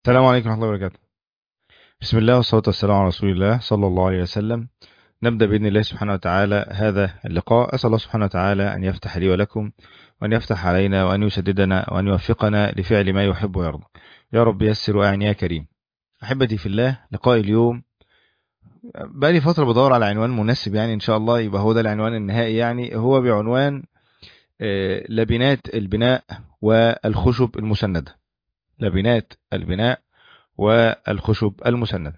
السلام عليكم ورحمة الله وبركاته بسم الله والصلاة والسلام على رسول الله صلى الله عليه وسلم نبدأ بإذن الله سبحانه وتعالى هذا اللقاء أسأل الله سبحانه وتعالى أن يفتح لي ولكم وأن يفتح علينا وأن يسددنا وأن يوفقنا لفعل ما يحب ويرضى يا رب يسر وأعني يا كريم أحبتي في الله لقاء اليوم بقالي فترة بدور على عنوان مناسب يعني إن شاء الله يبقى هو ده العنوان النهائي يعني هو بعنوان آه، لبنات البناء والخشب المسندة لبنات البناء والخشب المسندة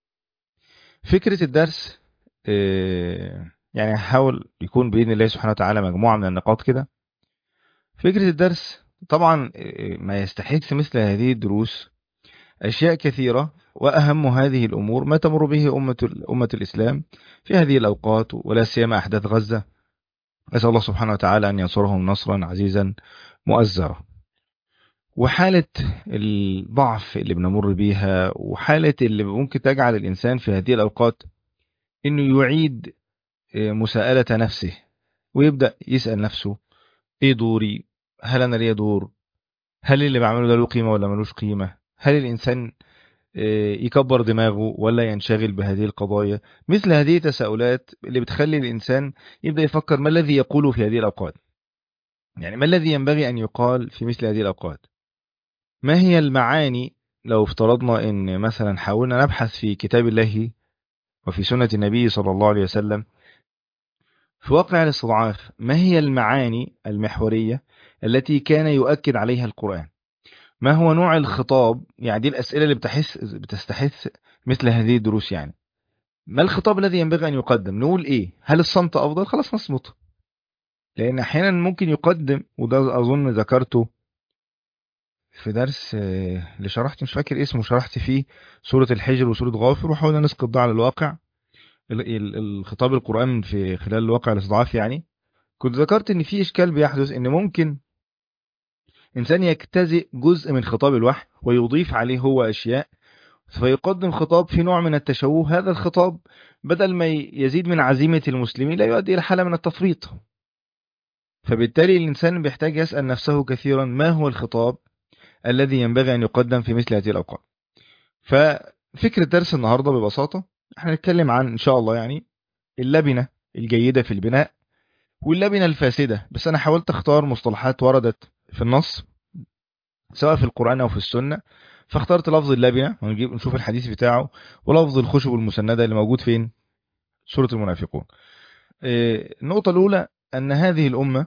فكرة الدرس آه، يعني هحاول يكون بإذن الله سبحانه وتعالى مجموعة من النقاط كده فكرة الدرس طبعا آه، ما يستحث مثل هذه الدروس أشياء كثيرة وأهم هذه الأمور ما تمر به أمة, أمة الإسلام في هذه الأوقات ولا سيما أحداث غزة أسأل الله سبحانه وتعالى أن ينصرهم نصرا عزيزا مؤزرا وحالة الضعف اللي بنمر بيها وحالة اللي ممكن تجعل الإنسان في هذه الأوقات إنه يعيد مساءلة نفسه ويبدأ يسأل نفسه إيه دوري هل أنا ليا دور هل اللي بعمله ده له قيمة ولا ملوش قيمة هل الإنسان يكبر دماغه ولا ينشغل بهذه القضايا مثل هذه التساؤلات اللي بتخلي الإنسان يبدأ يفكر ما الذي يقوله في هذه الأوقات يعني ما الذي ينبغي أن يقال في مثل هذه الأوقات ما هي المعاني لو افترضنا ان مثلا حاولنا نبحث في كتاب الله وفي سنة النبي صلى الله عليه وسلم في واقع الاستضعاف ما هي المعاني المحورية التي كان يؤكد عليها القرآن ما هو نوع الخطاب يعني دي الأسئلة اللي بتحس بتستحث مثل هذه الدروس يعني ما الخطاب الذي ينبغي أن يقدم نقول إيه هل الصمت أفضل خلاص نصمت لأن أحيانا ممكن يقدم وده أظن ذكرته في درس آه، اللي شرحت مش فاكر اسمه شرحت فيه سورة الحجر وسورة غافر وحاولنا نسقط ده على الواقع ال- ال- الخطاب القرآن في خلال الواقع الاستضعاف يعني كنت ذكرت ان في اشكال بيحدث ان ممكن انسان يجتزئ جزء من خطاب الوحي ويضيف عليه هو اشياء فيقدم خطاب في نوع من التشوه هذا الخطاب بدل ما ي- يزيد من عزيمة المسلمين لا يؤدي إلى حالة من التفريط فبالتالي الإنسان بيحتاج يسأل نفسه كثيرا ما هو الخطاب الذي ينبغي أن يقدم في مثل هذه الأوقات ففكرة درس النهاردة ببساطة احنا نتكلم عن إن شاء الله يعني اللبنة الجيدة في البناء واللبنة الفاسدة بس أنا حاولت أختار مصطلحات وردت في النص سواء في القرآن أو في السنة فاخترت لفظ اللبنة ونجيب نشوف الحديث بتاعه ولفظ الخشب المسندة اللي موجود فين سورة المنافقون إيه، النقطة الأولى أن هذه الأمة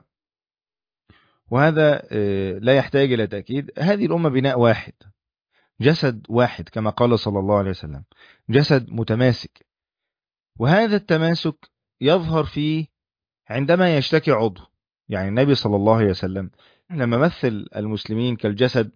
وهذا إيه، لا يحتاج إلى تأكيد هذه الأمة بناء واحد جسد واحد كما قال صلى الله عليه وسلم جسد متماسك وهذا التماسك يظهر فيه عندما يشتكي عضو يعني النبي صلى الله عليه وسلم لما مثل المسلمين كالجسد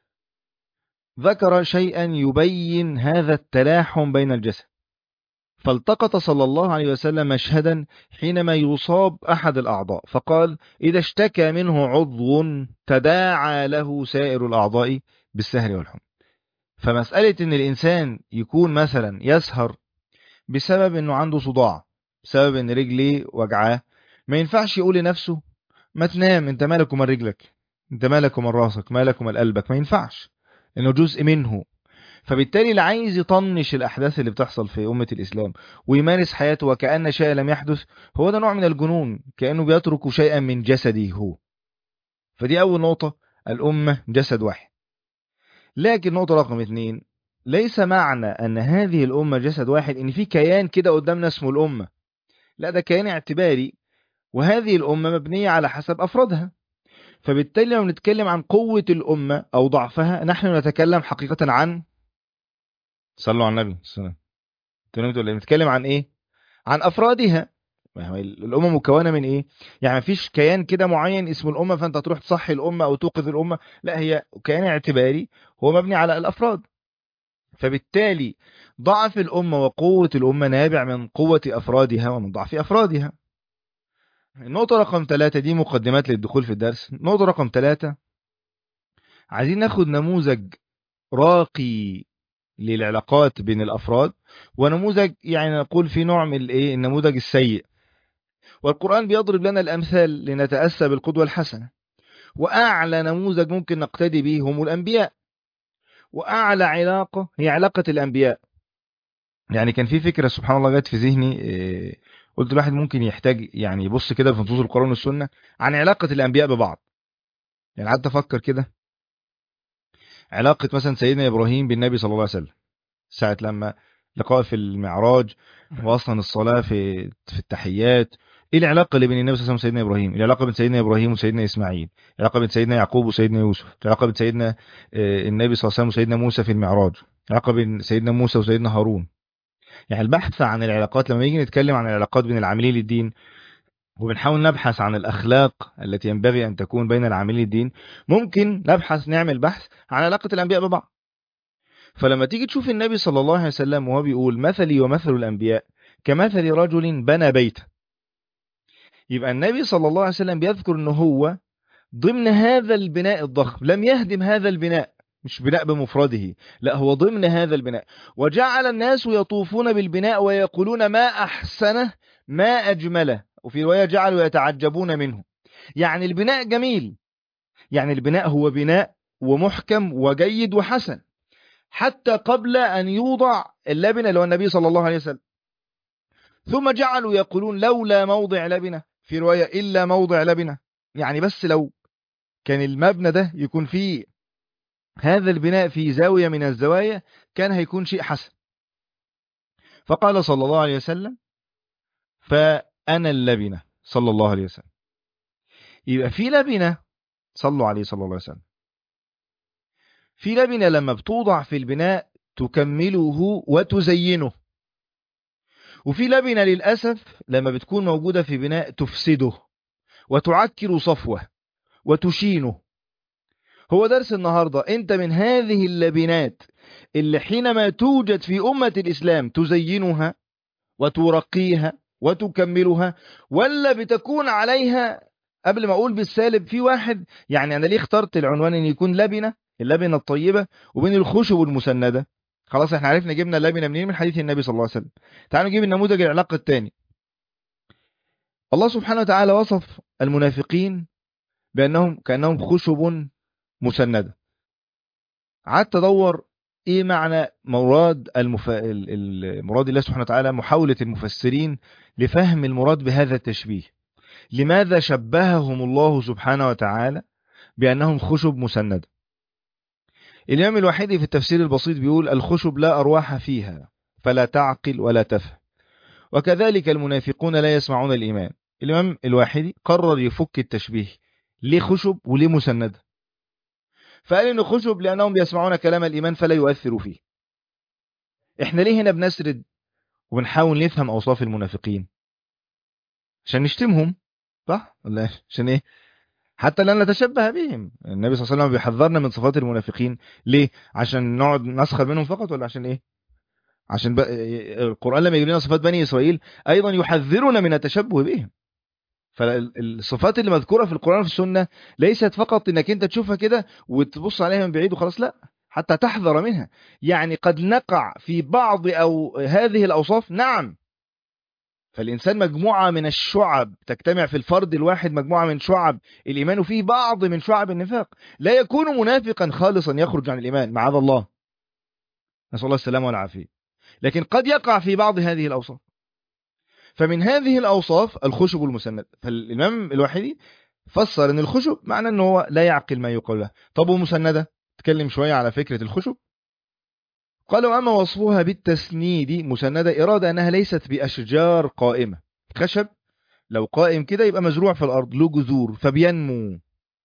ذكر شيئا يبين هذا التلاحم بين الجسد فالتقط صلى الله عليه وسلم مشهدا حينما يصاب أحد الأعضاء فقال إذا اشتكى منه عضو تداعى له سائر الأعضاء بالسهر والحمى فمسألة إن الإنسان يكون مثلا يسهر بسبب إنه عنده صداع بسبب إن رجليه وجعاه ما ينفعش يقول لنفسه ما تنام أنت مالك ومال رجلك أنت مالك ومال راسك مالك ومال قلبك ما ينفعش إنه جزء منه فبالتالي اللي عايز يطنش الأحداث اللي بتحصل في أمة الإسلام ويمارس حياته وكأن شيء لم يحدث هو ده نوع من الجنون كأنه بيترك شيئا من جسده هو فدي أول نقطة الأمة جسد واحد لكن نقطة رقم اتنين ليس معنى أن هذه الأمة جسد واحد إن في كيان كده قدامنا اسمه الأمة لا ده كيان اعتباري وهذه الأمة مبنية على حسب أفرادها فبالتالي لما نتكلم عن قوة الأمة أو ضعفها نحن نتكلم حقيقة عن صلوا على النبي السلام تقول نتكلم عن إيه عن أفرادها ما هو الأمة مكونة من إيه يعني مفيش كيان كده معين اسمه الأمة فأنت تروح تصحي الأمة أو توقظ الأمة لا هي كيان اعتباري هو مبني على الأفراد فبالتالي ضعف الأمة وقوة الأمة نابع من قوة أفرادها ومن ضعف أفرادها النقطة رقم ثلاثة دي مقدمات للدخول في الدرس النقطة رقم ثلاثة عايزين ناخد نموذج راقي للعلاقات بين الأفراد ونموذج يعني نقول في نوع من الايه النموذج السيء والقرآن بيضرب لنا الأمثال لنتأسى بالقدوة الحسنة وأعلى نموذج ممكن نقتدي به هم الأنبياء وأعلى علاقة هي علاقة الأنبياء يعني كان في فكرة سبحان الله جت في ذهني إيه، قلت الواحد ممكن يحتاج يعني يبص كده في نصوص القرآن والسنة عن علاقة الأنبياء ببعض يعني قعدت أفكر كده علاقة مثلا سيدنا إبراهيم بالنبي صلى الله عليه وسلم ساعة لما لقاء في المعراج واصلا الصلاه في في التحيات ايه العلاقه اللي بين النبي صلى الله عليه وسلم وسيدنا ابراهيم العلاقه بين سيدنا ابراهيم وسيدنا اسماعيل العلاقه بين سيدنا يعقوب وسيدنا يوسف العلاقه بين سيدنا آه، النبي صلى الله عليه وسلم وسيدنا موسى في المعراج العلاقه بين سيدنا موسى وسيدنا هارون يعني البحث عن العلاقات لما يجي نتكلم عن العلاقات بين العاملين للدين وبنحاول نبحث عن الأخلاق التي ينبغي أن تكون بين العاملين للدين ممكن نبحث نعمل بحث عن علاقة الأنبياء ببعض فلما تيجي تشوف النبي صلى الله عليه وسلم وهو بيقول مثلي ومثل الأنبياء كمثل رجل بنى بيتا يبقى النبي صلى الله عليه وسلم بيذكر أنه هو ضمن هذا البناء الضخم لم يهدم هذا البناء مش بناء بمفرده لا هو ضمن هذا البناء وجعل الناس يطوفون بالبناء ويقولون ما أحسنه ما أجمله وفي رواية جعلوا يتعجبون منه يعني البناء جميل يعني البناء هو بناء ومحكم وجيد وحسن حتى قبل أن يوضع اللبنة اللي هو النبي صلى الله عليه وسلم ثم جعلوا يقولون لولا موضع لبنة في رواية إلا موضع لبنة يعني بس لو كان المبنى ده يكون فيه هذا البناء في زاوية من الزوايا كان هيكون شيء حسن فقال صلى الله عليه وسلم فأنا اللبنة صلى الله عليه وسلم يبقى في لبنة صلوا عليه صلى الله عليه وسلم في لبنة لما بتوضع في البناء تكمله وتزينه وفي لبنة للأسف لما بتكون موجودة في بناء تفسده وتعكر صفوه وتشينه هو درس النهاردة انت من هذه اللبنات اللي حينما توجد في أمة الإسلام تزينها وترقيها وتكملها ولا بتكون عليها قبل ما أقول بالسالب في واحد يعني أنا ليه اخترت العنوان أن يكون لبنة اللبنة الطيبة وبين الخشب المسندة خلاص احنا عرفنا جبنا اللبنة منين من حديث النبي صلى الله عليه وسلم تعالوا نجيب النموذج العلاقة الثاني الله سبحانه وتعالى وصف المنافقين بأنهم كأنهم خشب مسندة قعدت ادور ايه معنى مراد المف... المراد الله سبحانه وتعالى محاولة المفسرين لفهم المراد بهذا التشبيه لماذا شبههم الله سبحانه وتعالى بأنهم خشب مسندة الإمام الوحيدي في التفسير البسيط بيقول الخشب لا أرواح فيها فلا تعقل ولا تفهم وكذلك المنافقون لا يسمعون الإيمان الإمام الواحدي قرر يفك التشبيه ليه خشب وليه مسندة فقال إنه خشب لأنهم بيسمعون كلام الإيمان فلا يؤثر فيه إحنا ليه هنا بنسرد وبنحاول نفهم أوصاف المنافقين عشان نشتمهم صح ولا عشان إيه حتى لا نتشبه بهم النبي صلى الله عليه وسلم بيحذرنا من صفات المنافقين ليه عشان نقعد نسخر منهم فقط ولا عشان ايه عشان ب... القرآن لما يجيب لنا صفات بني إسرائيل أيضا يحذرنا من التشبه بهم فالصفات اللي مذكورة في القرآن وفي السنة ليست فقط انك انت تشوفها كده وتبص عليها من بعيد وخلاص لا حتى تحذر منها يعني قد نقع في بعض أو هذه الأوصاف نعم فالإنسان مجموعة من الشعب تجتمع في الفرد الواحد مجموعة من شعب الإيمان فيه بعض من شعب النفاق لا يكون منافقا خالصا يخرج عن الإيمان معاذ الله نسأل الله السلامة والعافية لكن قد يقع في بعض هذه الأوصاف فمن هذه الأوصاف الخشب المسند فالإمام الوحيدي فسر أن الخشب معنى أنه هو لا يعقل ما يقال له طب ومسندة تكلم شوية على فكرة الخشب قالوا أما وصفها بالتسنيد مسندة إرادة أنها ليست بأشجار قائمة خشب لو قائم كده يبقى مزروع في الأرض له جذور فبينمو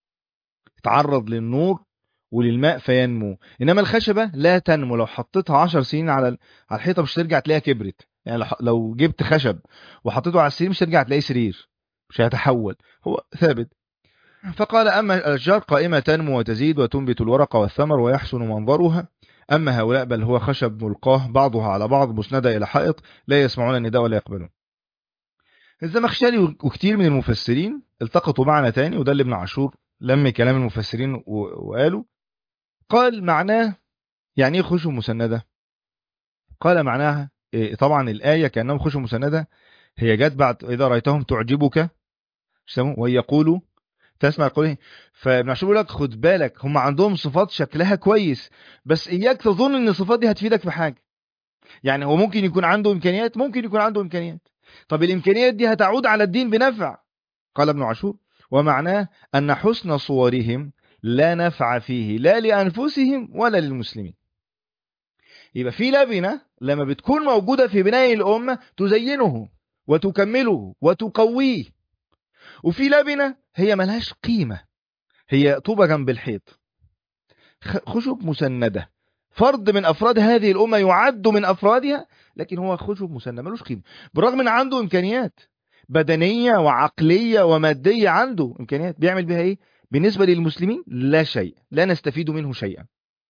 تعرض للنور وللماء فينمو إنما الخشبة لا تنمو لو حطيتها عشر سنين على على الحيطة مش ترجع تلاقيها كبرت يعني لو جبت خشب وحطيته على السرير مش ترجع تلاقيه سرير مش هيتحول هو ثابت فقال أما الأشجار قائمة تنمو وتزيد وتنبت الورق والثمر ويحسن منظرها أما هؤلاء بل هو خشب ملقاه بعضها على بعض مسندة إلى حائط لا يسمعون النداء ولا يقبلون الزمخشري وكتير من المفسرين التقطوا معنى تاني وده اللي ابن عاشور لم كلام المفسرين وقالوا قال معناه يعني ايه خشب مسندة قال معناها إيه طبعا الآية كأنهم خشب مسندة هي جت بعد إذا رأيتهم تعجبك ويقولوا تسمع قوله فابن عاشور بيقول لك خد بالك هم عندهم صفات شكلها كويس بس اياك تظن ان الصفات دي هتفيدك في حاجه يعني هو ممكن يكون عنده امكانيات ممكن يكون عنده امكانيات طب الامكانيات دي هتعود على الدين بنفع قال ابن عاشور ومعناه ان حسن صورهم لا نفع فيه لا لانفسهم ولا للمسلمين يبقى في لبنه لما بتكون موجوده في بناء الامه تزينه وتكمله وتقويه وفي لبنه هي ملهاش قيمه هي طوبه جنب الحيط خشب مسنده فرد من افراد هذه الامه يعد من افرادها لكن هو خشب مسنده ملوش قيمه بالرغم ان عنده امكانيات بدنيه وعقليه وماديه عنده امكانيات بيعمل بها ايه بالنسبه للمسلمين لا شيء لا نستفيد منه شيئا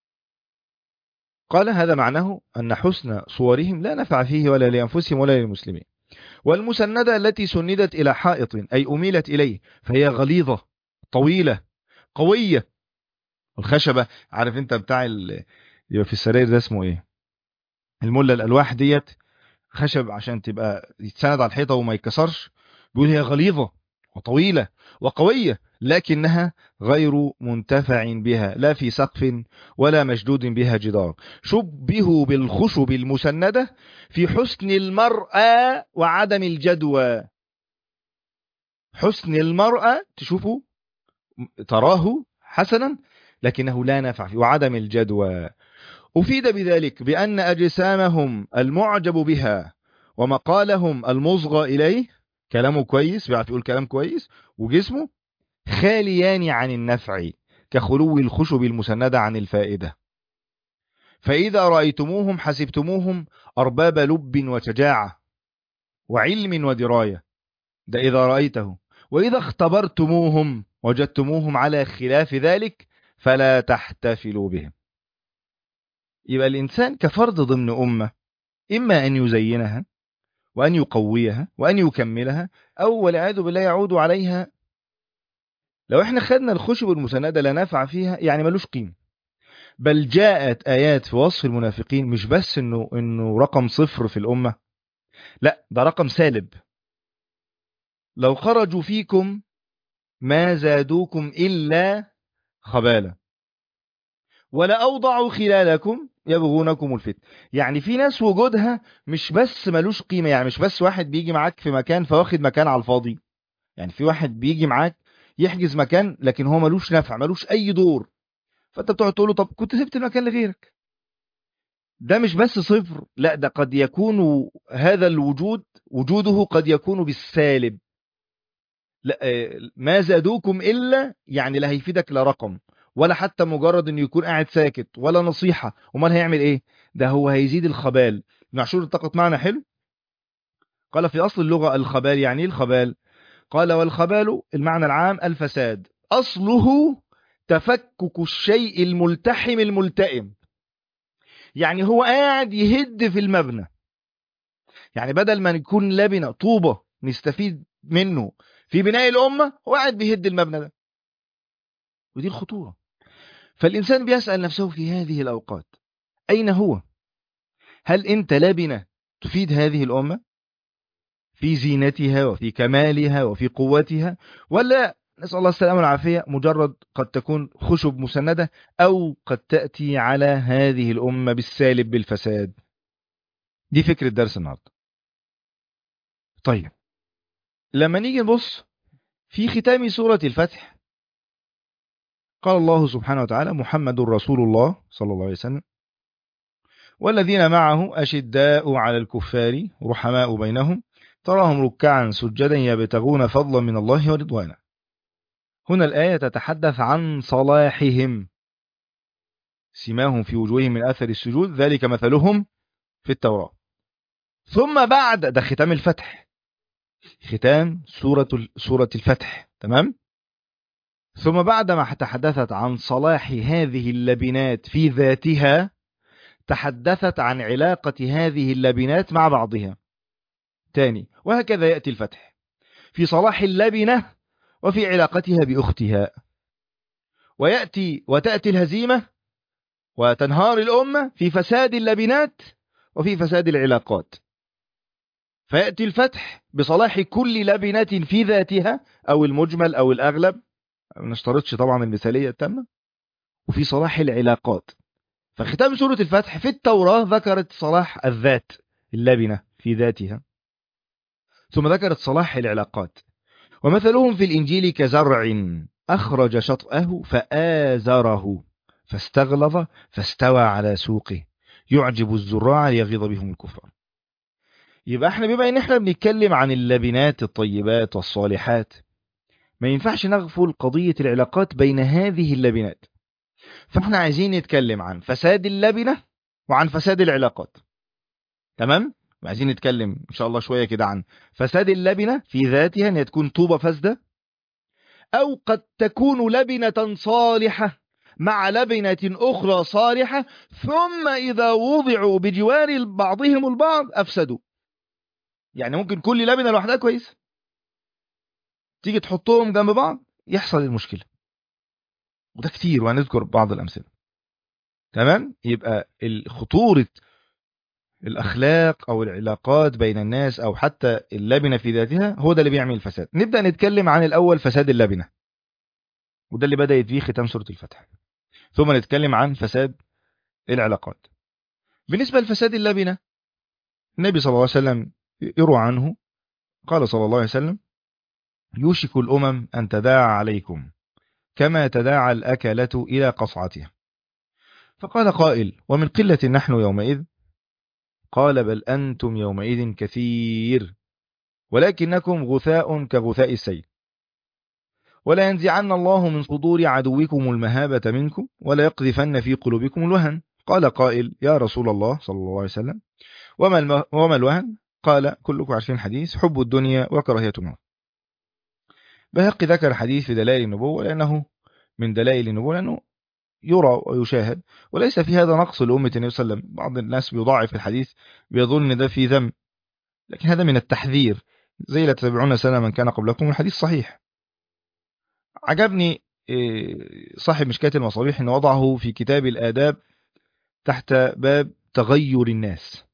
قال هذا معناه ان حسن صورهم لا نفع فيه ولا لانفسهم ولا للمسلمين والمسندة التي سندت إلى حائط أي أميلت إليه فهي غليظة طويلة قوية الخشبة عارف انت بتاع ال... يبقى في السراير ده اسمه ايه الملة الألواح ديت خشب عشان تبقى يتسند على الحيطة وما يتكسرش بيقول هي غليظة وطويلة وقوية لكنها غير منتفع بها لا في سقف ولا مشدود بها جدار شبهوا بالخشب المسندة في حسن المرأة وعدم الجدوى حسن المرأة تشوفوا تراه حسنا لكنه لا نفع فيه وعدم الجدوى أفيد بذلك بأن أجسامهم المعجب بها ومقالهم المصغى إليه كلامه كويس بيعرف يقول كلام كويس وجسمه خاليان عن النفع كخلو الخشب المسندة عن الفائدة فإذا رأيتموهم حسبتموهم أرباب لب وشجاعة وعلم ودراية ده إذا رأيته وإذا اختبرتموهم وجدتموهم على خلاف ذلك فلا تحتفلوا بهم يبقى الإنسان كفرد ضمن أمة إما أن يزينها وأن يقويها وأن يكملها أو والعياذ بالله يعود عليها لو احنا خدنا الخشب المسندة لا نفع فيها يعني ملوش قيمة بل جاءت آيات في وصف المنافقين مش بس انه انه رقم صفر في الأمة لا ده رقم سالب لو خرجوا فيكم ما زادوكم إلا خبالة ولا أوضعوا خلالكم يبغونكم الفتن يعني في ناس وجودها مش بس ملوش قيمة يعني مش بس واحد بيجي معاك في مكان فواخد مكان على الفاضي يعني في واحد بيجي معاك يحجز مكان لكن هو ملوش نفع ملوش أي دور فأنت بتقعد تقول له طب كنت سبت المكان لغيرك ده مش بس صفر لا ده قد يكون هذا الوجود وجوده قد يكون بالسالب لا ما زادوكم إلا يعني لا هيفيدك لا رقم ولا حتى مجرد انه يكون قاعد ساكت ولا نصيحة امال هيعمل ايه ده هو هيزيد الخبال ابن عاشور اتقت معنا حلو قال في اصل اللغة الخبال يعني ايه الخبال قال والخبال المعنى العام الفساد اصله تفكك الشيء الملتحم الملتئم يعني هو قاعد يهد في المبنى يعني بدل ما نكون لبنة طوبة نستفيد منه في بناء الأمة هو قاعد بيهد المبنى ده ودي الخطورة فالإنسان بيسأل نفسه في هذه الأوقات أين هو؟ هل أنت لبنة تفيد هذه الأمة؟ في زينتها وفي كمالها وفي قوتها ولا نسأل الله السلامة والعافية مجرد قد تكون خشب مسندة أو قد تأتي على هذه الأمة بالسالب بالفساد دي فكرة درس النهاردة طيب لما نيجي نبص في ختام سورة الفتح قال الله سبحانه وتعالى محمد رسول الله صلى الله عليه وسلم والذين معه أشداء على الكفار رحماء بينهم تراهم ركعا سجدا يبتغون فضلا من الله ورضوانا هنا الآية تتحدث عن صلاحهم سماهم في وجوههم من أثر السجود ذلك مثلهم في التوراة ثم بعد ده ختام الفتح ختام سورة سورة الفتح تمام ثم بعدما تحدثت عن صلاح هذه اللبنات في ذاتها تحدثت عن علاقة هذه اللبنات مع بعضها تاني وهكذا يأتي الفتح في صلاح اللبنة وفي علاقتها بأختها ويأتي وتأتي الهزيمة وتنهار الأمة في فساد اللبنات وفي فساد العلاقات فيأتي الفتح بصلاح كل لبنة في ذاتها أو المجمل أو الأغلب ما نشترطش طبعا المثالية التامة وفي صلاح العلاقات فختام سورة الفتح في التوراة ذكرت صلاح الذات اللبنة في ذاتها ثم ذكرت صلاح العلاقات ومثلهم في الإنجيل كزرع أخرج شطأه فآزره فاستغلظ فاستوى على سوقه يعجب الزراع ليغيظ بهم الكفار يبقى احنا بما ان احنا بنتكلم عن اللبنات الطيبات والصالحات ما ينفعش نغفل قضية العلاقات بين هذه اللبنات فاحنا عايزين نتكلم عن فساد اللبنة وعن فساد العلاقات تمام عايزين نتكلم ان شاء الله شوية كده عن فساد اللبنة في ذاتها ان هي تكون طوبة فاسدة او قد تكون لبنة صالحة مع لبنة أخرى صالحة ثم إذا وضعوا بجوار بعضهم البعض أفسدوا يعني ممكن كل لبنة لوحدها كويس تيجي تحطهم جنب بعض يحصل المشكلة وده كتير وهنذكر بعض الأمثلة تمام يبقى خطورة الأخلاق أو العلاقات بين الناس أو حتى اللبنة في ذاتها هو ده اللي بيعمل الفساد نبدأ نتكلم عن الأول فساد اللبنة وده اللي بدأت فيه ختام سورة الفتح ثم نتكلم عن فساد العلاقات بالنسبة لفساد اللبنة النبي صلى الله عليه وسلم يروى عنه قال صلى الله عليه وسلم يوشك الأمم أن تداعى عليكم كما تداعى الأكلة إلى قصعتها فقال قائل ومن قلة نحن يومئذ قال بل أنتم يومئذ كثير ولكنكم غثاء كغثاء السيل ولا ينزعن الله من صدور عدوكم المهابة منكم ولا يقذفن في قلوبكم الوهن قال قائل يا رسول الله صلى الله عليه وسلم وما, الم... وما الوهن قال كلكم عارفين حديث حب الدنيا وكراهية الموت بهقي ذكر حديث في دلائل النبوة لأنه من دلائل النبوة لأنه يرى ويشاهد وليس في هذا نقص لأمة النبي صلى الله عليه وسلم بعض الناس بيضاعف الحديث بيظن ان ده في ذم لكن هذا من التحذير زي لا تتبعون سنة من كان قبلكم الحديث صحيح عجبني صاحب مشكاة المصابيح أن وضعه في كتاب الآداب تحت باب تغير الناس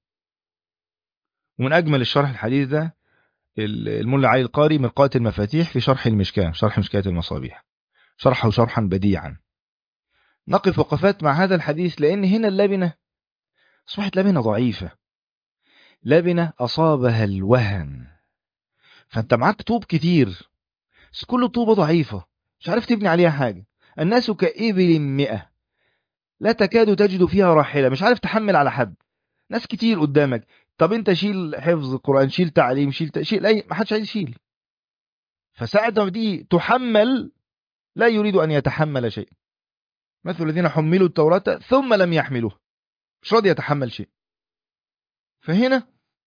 ومن أجمل الشرح الحديث ده الملا علي القاري مرقاة المفاتيح في شرح المشكاة شرح مشكاة المصابيح شرحه شرحا بديعا نقف وقفات مع هذا الحديث لأن هنا اللبنة أصبحت لبنة ضعيفة لبنة أصابها الوهن فأنت معاك طوب كتير بس كل طوبة ضعيفة مش عارف تبني عليها حاجة الناس كإبل مئة لا تكاد تجد فيها راحلة مش عارف تحمل على حد ناس كتير قدامك طب انت شيل حفظ القرآن شيل تعليم شيل شيل اي ما حدش عايز يشيل فساعة ما دي تحمل لا يريد أن يتحمل شيء مثل الذين حملوا التوراة ثم لم يحملوها مش راضي يتحمل شيء فهنا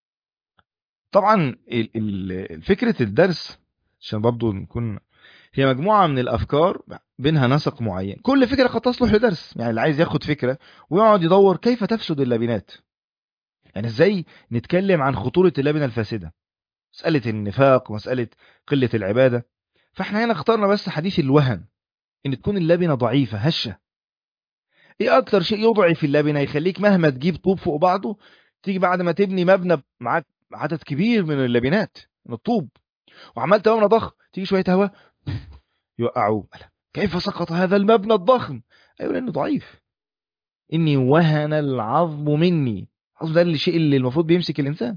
طبعا فكرة الدرس عشان برضو نكون هي مجموعة من الأفكار بينها نسق معين كل فكرة قد تصلح لدرس يعني اللي عايز ياخد فكرة ويقعد يدور كيف تفسد اللبنات يعني ازاي نتكلم عن خطورة اللبنة الفاسدة مسألة النفاق ومسألة قلة العبادة فاحنا هنا اخترنا بس حديث الوهن ان تكون اللبنة ضعيفة هشة ايه اكتر شيء يضعف اللبنة يخليك مهما تجيب طوب فوق بعضه تيجي بعد ما تبني مبنى معاك عدد كبير من اللبنات من الطوب وعملت مبنى ضخم تيجي شوية هواء يوقعوه كيف سقط هذا المبنى الضخم ايوه لانه ضعيف اني وهن العظم مني العظم ده الشيء اللي المفروض بيمسك الانسان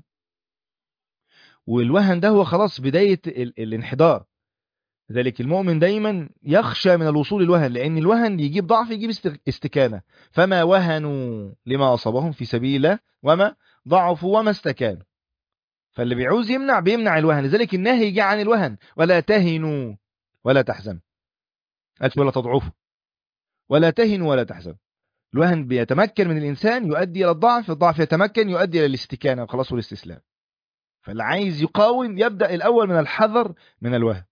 والوهن ده هو خلاص بداية الانحدار ذلك المؤمن دايما يخشى من الوصول الوهن لأن الوهن يجيب ضعف يجيب استكانة فما وهنوا لما أصابهم في سبيل الله وما ضعفوا وما استكانوا فاللي بيعوز يمنع بيمنع الوهن لذلك النهي جاء عن الوهن ولا تهنوا ولا تحزنوا قالت ولا تضعفوا ولا تهنوا ولا تحزنوا الوهن بيتمكن من الإنسان يؤدي إلى الضعف الضعف يتمكن يؤدي إلى الاستكانة خلاص والاستسلام فاللي عايز يقاوم يبدأ الأول من الحذر من الوهن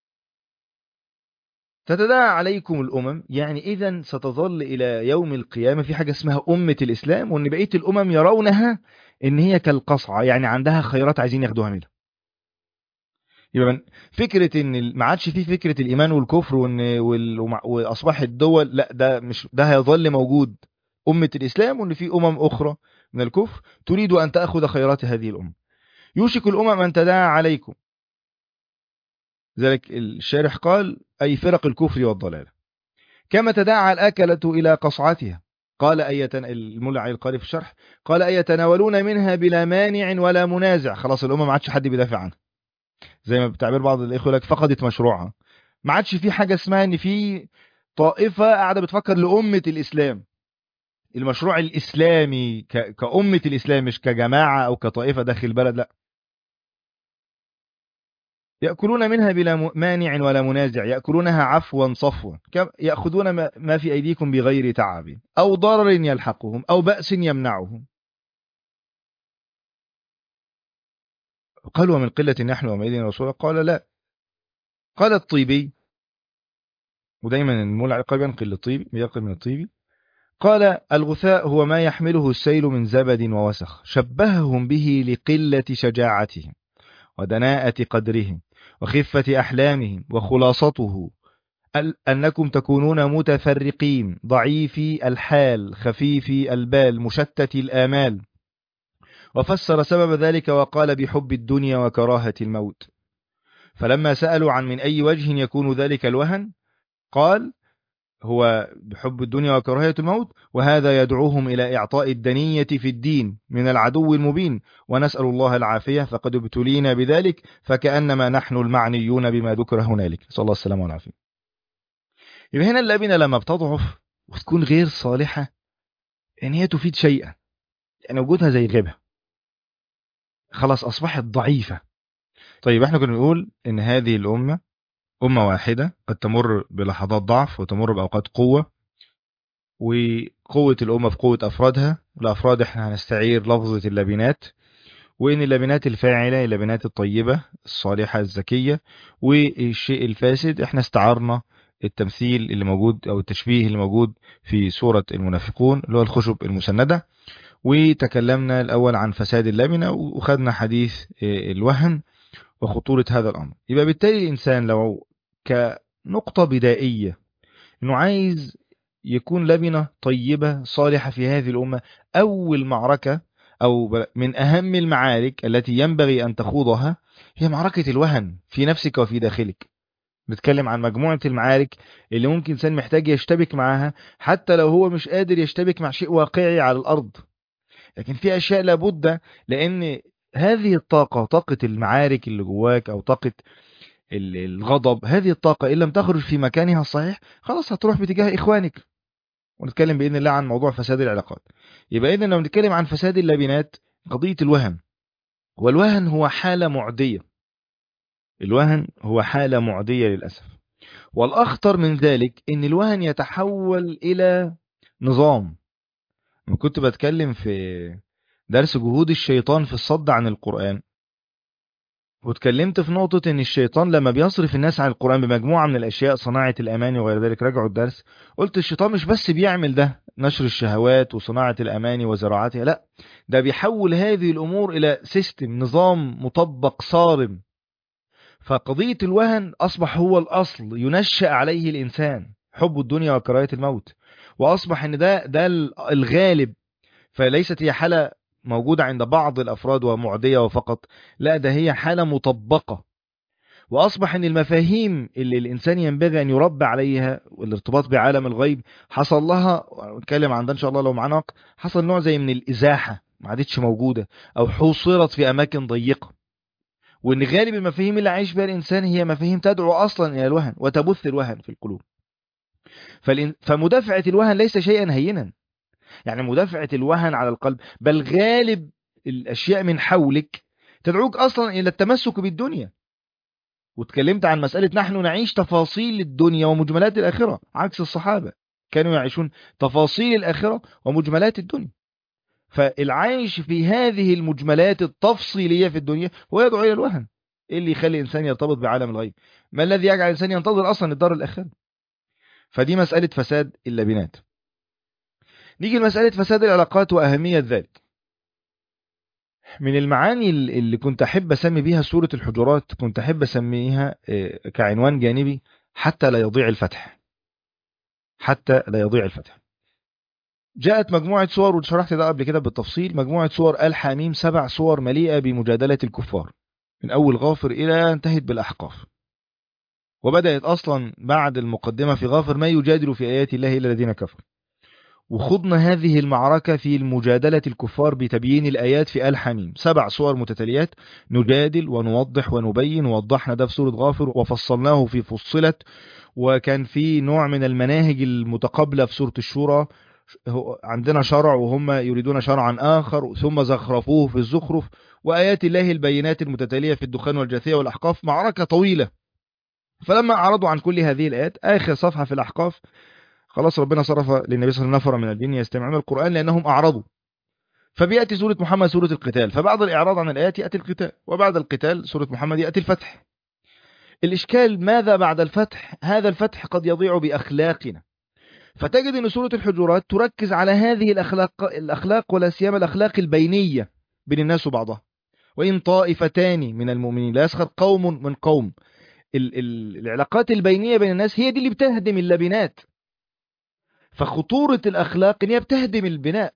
تتداعى عليكم الأمم يعني إذا ستظل إلى يوم القيامة في حاجة اسمها أمة الإسلام وأن بقية الأمم يرونها إن هي كالقصعة يعني عندها خيرات عايزين ياخدوها منها يبقى فكرة إن ما عادش فيه فكرة الإيمان والكفر وإن وأصبح الدول لا ده مش ده هيظل موجود أمة الإسلام وإن في أمم أخرى من الكفر تريد أن تأخذ خيرات هذه الأمة يوشك الأمم أن تداعى عليكم ذلك الشارح قال أي فرق الكفر والضلال كما تداعى الأكلة إلى قصعتها قال أي المولى علي القاري في الشرح قال أي يتناولون منها بلا مانع ولا منازع خلاص الأمة ما عادش حد بيدافع عنها زي ما بتعبير بعض الإخوة لك فقدت مشروعها ما عادش في حاجة اسمها إن في طائفة قاعدة بتفكر لأمة الإسلام المشروع الإسلامي كأمة الإسلام مش كجماعة أو كطائفة داخل البلد لا يأكلون منها بلا مانع ولا منازع يأكلونها عفوا صفوا يأخذون ما في أيديكم بغير تعب أو ضرر يلحقهم أو بأس يمنعهم قالوا ومن قلة نحن ومئذن رسولا قال لا قال الطيبي ودايما المولى على قلبا قل الطيب يقل من الطيبي قال الغثاء هو ما يحمله السيل من زبد ووسخ شبههم به لقلة شجاعتهم ودناءة قدرهم وخفة أحلامهم وخلاصته أنكم تكونون متفرقين ضعيفي الحال خفيفي البال مشتت الآمال وفسر سبب ذلك وقال بحب الدنيا وكراهة الموت فلما سألوا عن من أي وجه يكون ذلك الوهن قال هو بحب الدنيا وكراهية الموت وهذا يدعوهم إلى إعطاء الدنية في الدين من العدو المبين ونسأل الله العافية فقد ابتلينا بذلك فكأنما نحن المعنيون بما ذكر هنالك صلى الله السلام والعافية يبقى هنا اللبنة لما بتضعف وتكون غير صالحة إن هي تفيد شيئا يعني وجودها زي غيبها خلاص أصبحت ضعيفة طيب احنا كنا نقول إن هذه الأمة أمة واحدة قد تمر بلحظات ضعف وتمر بأوقات قوة وقوة الأمة في قوة أفرادها الأفراد احنا هنستعير لفظة اللبنات وإن اللبنات الفاعلة اللبنات الطيبة الصالحة الزكية والشيء الفاسد احنا استعرنا التمثيل اللي موجود أو التشبيه اللي موجود في سورة المنافقون اللي هو الخشب المسندة وتكلمنا الأول عن فساد اللبنة وخدنا حديث الوهن وخطورة هذا الأمر يبقى بالتالي الإنسان لو كنقطة بدائية أنه عايز يكون لبنة طيبة صالحة في هذه الأمة أول معركة أو من أهم المعارك التي ينبغي أن تخوضها هي معركة الوهن في نفسك وفي داخلك بتكلم عن مجموعة المعارك اللي ممكن إنسان محتاج يشتبك معاها حتى لو هو مش قادر يشتبك مع شيء واقعي على الأرض لكن في أشياء لابد لأن هذه الطاقة طاقة المعارك اللي جواك أو طاقة الغضب هذه الطاقة إن لم تخرج في مكانها الصحيح خلاص هتروح باتجاه إخوانك ونتكلم بإذن الله عن موضوع فساد العلاقات يبقى إذن لو نتكلم عن فساد اللبنات قضية الوهن والوهن هو حالة معدية الوهن هو حالة معدية للأسف والأخطر من ذلك إن الوهن يتحول إلى نظام كنت بتكلم في درس جهود الشيطان في الصد عن القرآن واتكلمت في نقطة ان الشيطان لما بيصرف الناس عن القرآن بمجموعة من الاشياء صناعة الاماني وغير ذلك راجعوا الدرس قلت الشيطان مش بس بيعمل ده نشر الشهوات وصناعة الاماني وزراعتها لا ده بيحول هذه الامور الى سيستم نظام مطبق صارم فقضية الوهن اصبح هو الاصل ينشأ عليه الانسان حب الدنيا وكراهية الموت واصبح ان ده ده الغالب فليست هي حالة موجودة عند بعض الأفراد ومعدية وفقط لا ده هي حالة مطبقة وأصبح أن المفاهيم اللي الإنسان ينبغي أن يربى عليها والارتباط بعالم الغيب حصل لها نتكلم عن ده إن شاء الله لو معنا وقت حصل نوع زي من الإزاحة ما عادتش موجودة أو حوصرت في أماكن ضيقة وأن غالب المفاهيم اللي عايش بها الإنسان هي مفاهيم تدعو أصلا إلى الوهن وتبث الوهن في القلوب فمدافعة الوهن ليس شيئا هينا يعني مدافعة الوهن على القلب بل غالب الأشياء من حولك تدعوك أصلا إلى التمسك بالدنيا واتكلمت عن مسألة نحن نعيش تفاصيل الدنيا ومجملات الآخرة عكس الصحابة كانوا يعيشون تفاصيل الآخرة ومجملات الدنيا فالعيش في هذه المجملات التفصيلية في الدنيا هو يدعو إلى الوهن إيه اللي يخلي الإنسان يرتبط بعالم الغيب ما الذي يجعل الإنسان ينتظر أصلا الدار الآخرة فدي مسألة فساد اللبنات نيجي لمسألة فساد العلاقات وأهمية ذلك من المعاني اللي كنت أحب أسمي بيها سورة الحجرات كنت أحب أسميها كعنوان جانبي حتى لا يضيع الفتح حتى لا يضيع الفتح جاءت مجموعة صور وشرحت ده قبل كده بالتفصيل مجموعة صور آل حميم سبع صور مليئة بمجادلة الكفار من أول غافر إلى انتهت بالأحقاف وبدأت أصلا بعد المقدمة في غافر ما يجادل في آيات الله إلا الذين كفروا وخضنا هذه المعركة في المجادلة الكفار بتبيين الآيات في آل حميم سبع صور متتاليات نجادل ونوضح ونبين ووضحنا ده في سورة غافر وفصلناه في فصلت وكان في نوع من المناهج المتقابلة في سورة الشورى عندنا شرع وهم يريدون شرعا آخر ثم زخرفوه في الزخرف وآيات الله البينات المتتالية في الدخان والجاثية والأحقاف معركة طويلة فلما أعرضوا عن كل هذه الآيات آخر صفحة في الأحقاف خلاص ربنا صرف للنبي صلى الله عليه وسلم نفر من الجن يستمعون القرآن لأنهم أعرضوا فبيأتي سورة محمد سورة القتال فبعد الإعراض عن الآيات يأتي القتال وبعد القتال سورة محمد يأتي الفتح الإشكال ماذا بعد الفتح هذا الفتح قد يضيع بأخلاقنا فتجد أن سورة الحجرات تركز على هذه الأخلاق, الأخلاق ولا سيما الأخلاق البينية بين الناس وبعضها وإن طائفتان من المؤمنين لا يسخر قوم من قوم ال ال العلاقات البينية بين الناس هي دي اللي بتهدم اللبنات فخطورة الأخلاق إن هي بتهدم البناء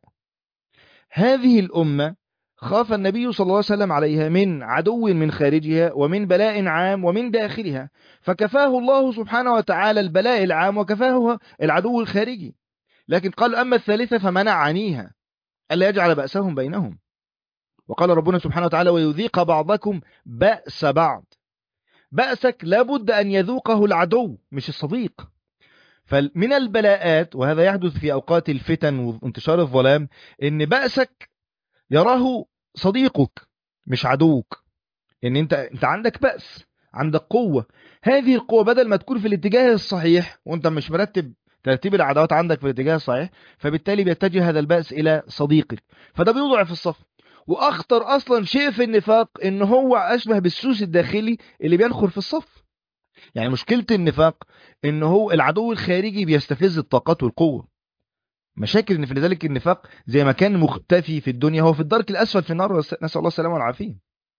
هذه الأمة خاف النبي صلى الله عليه وسلم عليها من عدو من خارجها ومن بلاء عام ومن داخلها فكفاه الله سبحانه وتعالى البلاء العام وكفاه العدو الخارجي لكن قال أما الثالثة فمنع عنيها ألا يجعل بأسهم بينهم وقال ربنا سبحانه وتعالى ويذيق بعضكم بأس بعض بأسك لابد أن يذوقه العدو مش الصديق فمن البلاءات وهذا يحدث في أوقات الفتن وانتشار الظلام إن بأسك يراه صديقك مش عدوك إن أنت, أنت عندك بأس عندك قوة هذه القوة بدل ما تكون في الاتجاه الصحيح وأنت مش مرتب ترتيب العداوات عندك في الاتجاه الصحيح فبالتالي بيتجه هذا البأس إلى صديقك فده بيضعف الصف واخطر اصلا شيء في النفاق ان هو اشبه بالسوس الداخلي اللي بينخر في الصف يعني مشكلة النفاق ان هو العدو الخارجي بيستفز الطاقات والقوة مشاكل ان في ذلك النفاق زي ما كان مختفي في الدنيا هو في الدرك الاسفل في النار نسأل الله السلامة والعافية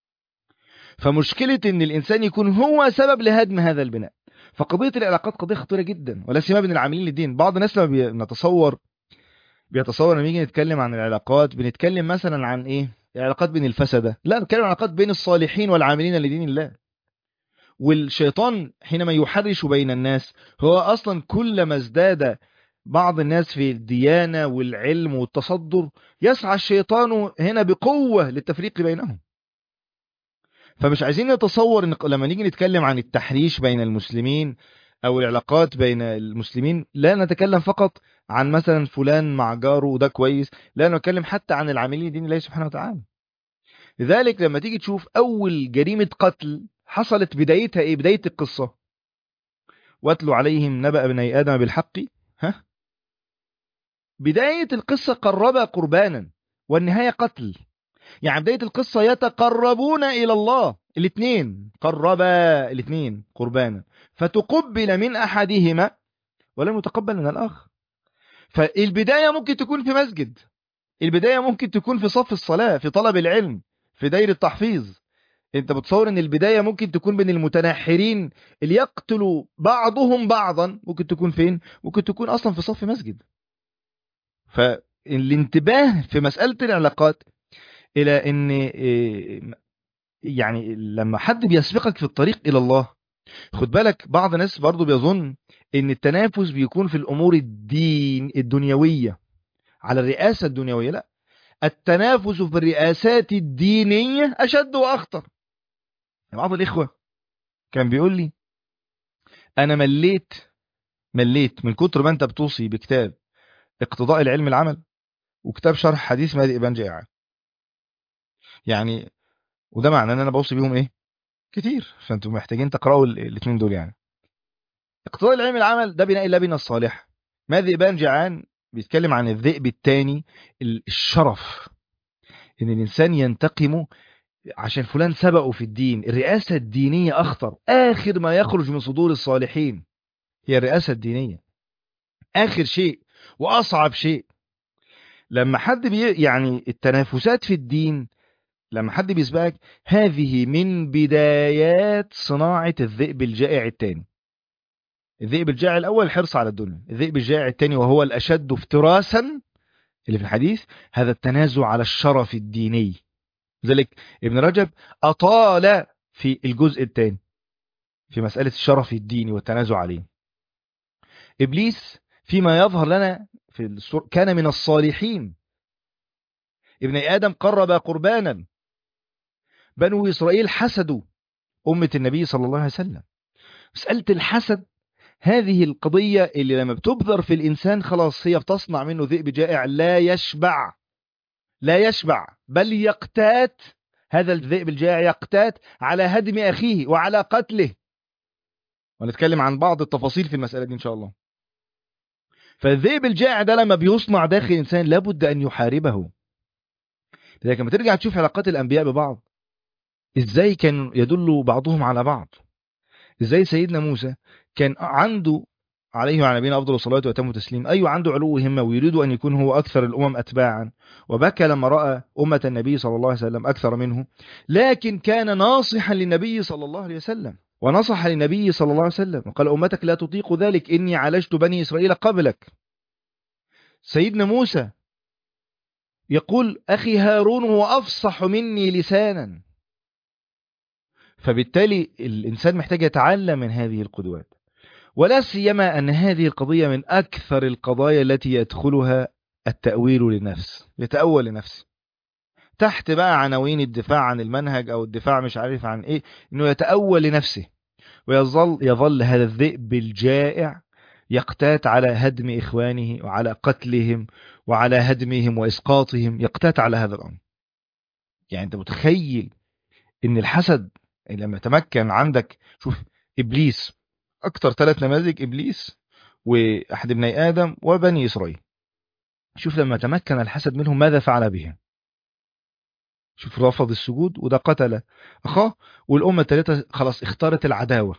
فمشكلة ان الانسان يكون هو سبب لهدم هذا البناء فقضية العلاقات قضية خطيرة جدا ولا سيما بين العاملين للدين بعض الناس لما بنتصور بيتصور لما نيجي نتكلم عن العلاقات بنتكلم مثلا عن ايه العلاقات بين الفسدة لا نتكلم عن العلاقات بين الصالحين والعاملين لدين الله والشيطان حينما يحرش بين الناس هو اصلا كلما ازداد بعض الناس في الديانة والعلم والتصدر يسعى الشيطان هنا بقوة للتفريق بينهم فمش عايزين نتصور ان لما نيجي نتكلم عن التحريش بين المسلمين او العلاقات بين المسلمين لا نتكلم فقط عن مثلا فلان مع جاره وده كويس لا نتكلم حتى عن العاملين دين الله سبحانه وتعالى لذلك لما تيجي تشوف اول جريمة قتل حصلت بدايتها ايه بداية القصة واتلوا عليهم نبأ بني ادم بالحق ها بداية القصة قرب قربانا والنهاية قتل يعني بداية القصة يتقربون إلى الله الاثنين قربا الاثنين قربانا فتقبل من أحدهما ولم يتقبل من الآخر فالبداية ممكن تكون في مسجد البداية ممكن تكون في صف الصلاة في طلب العلم في داير التحفيظ انت بتصور ان البداية ممكن تكون بين المتنحرين اللي يقتلوا بعضهم بعضا ممكن تكون فين ممكن تكون اصلا في صف مسجد فالانتباه في مسألة العلاقات الى ان يعني لما حد بيسبقك في الطريق الى الله خد بالك بعض الناس برضو بيظن ان التنافس بيكون في الامور الدين الدنيوية على الرئاسة الدنيوية لا التنافس في الرئاسات الدينية اشد واخطر بعض الاخوة كان بيقول لي انا مليت مليت من كتر ما انت بتوصي بكتاب اقتضاء العلم العمل وكتاب شرح حديث مهدي ابان جائع يعني وده معناه ان انا بوصي بيهم ايه كتير فانتم محتاجين تقراوا الاثنين دول يعني اقتضاء العلم العمل ده بناء اللبنه الصالحه ما ذئبان جعان بيتكلم عن الذئب الثاني الشرف ان الانسان ينتقم عشان فلان سبقه في الدين الرئاسة الدينية أخطر آخر ما يخرج من صدور الصالحين هي الرئاسة الدينية آخر شيء وأصعب شيء لما حد بي يعني التنافسات في الدين لما حد بيسبقك هذه من بدايات صناعة الذئب الجائع الثاني الذئب الجائع الأول حرص على الدنيا الذئب الجائع الثاني وهو الأشد افتراسا اللي في الحديث هذا التنازع على الشرف الديني ذلك ابن رجب أطال في الجزء الثاني في مسألة الشرف الديني والتنازع عليه إبليس فيما يظهر لنا في السور كان من الصالحين ابن آدم قرب قربانا بنو إسرائيل حسدوا أمة النبي صلى الله عليه وسلم مسألة الحسد هذه القضية اللي لما بتبذر في الإنسان خلاص هي بتصنع منه ذئب جائع لا يشبع لا يشبع بل يقتات هذا الذئب الجائع يقتات على هدم أخيه وعلى قتله ونتكلم عن بعض التفاصيل في المسألة دي إن شاء الله فالذئب الجائع ده لما بيصنع داخل الإنسان لابد أن يحاربه لذلك لما ترجع تشوف علاقات الأنبياء ببعض إزاي كان يدل بعضهم على بعض إزاي سيدنا موسى كان عنده عليه وعلى نبينا أفضل الصلاة وأتم التسليم أيوة عنده علو همة ويريد أن يكون هو أكثر الأمم أتباعا وبكى لما رأى أمة النبي صلى الله عليه وسلم أكثر منه لكن كان ناصحا للنبي صلى الله عليه وسلم ونصح للنبي صلى الله عليه وسلم وقال أمتك لا تطيق ذلك إني عالجت بني إسرائيل قبلك سيدنا موسى يقول أخي هارون هو أفصح مني لسانا فبالتالي الإنسان محتاج يتعلم من هذه القدوات ولا سيما أن هذه القضية من أكثر القضايا التي يدخلها التأويل للنفس يتأول لنفسه تحت بقى عناوين الدفاع عن المنهج أو الدفاع مش عارف عن إيه إنه يتأول لنفسه ويظل يظل هذا الذئب الجائع يقتات على هدم إخوانه وعلى قتلهم وعلى هدمهم وإسقاطهم يقتات على هذا الأمر يعني أنت متخيل إن الحسد لما تمكن عندك شوف إبليس أكثر ثلاث نماذج إبليس وأحد ابني آدم وبني إسرائيل شوف لما تمكن الحسد منهم ماذا فعل بهم شوف رفض السجود وده قتل أخاه والأمة الثالثة خلاص اختارت العداوة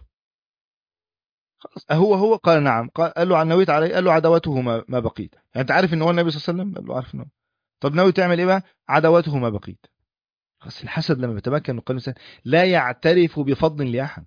خلاص هو هو قال نعم قال له عن نويت عليه قال له عداوته ما, ما بقيت يعني انت عارف ان هو النبي صلى الله عليه وسلم قال له عارف انه طب ناوي تعمل ايه بقى عداوته ما بقيت خلاص الحسد لما بيتمكن من قلب الانسان لا يعترف بفضل لاحد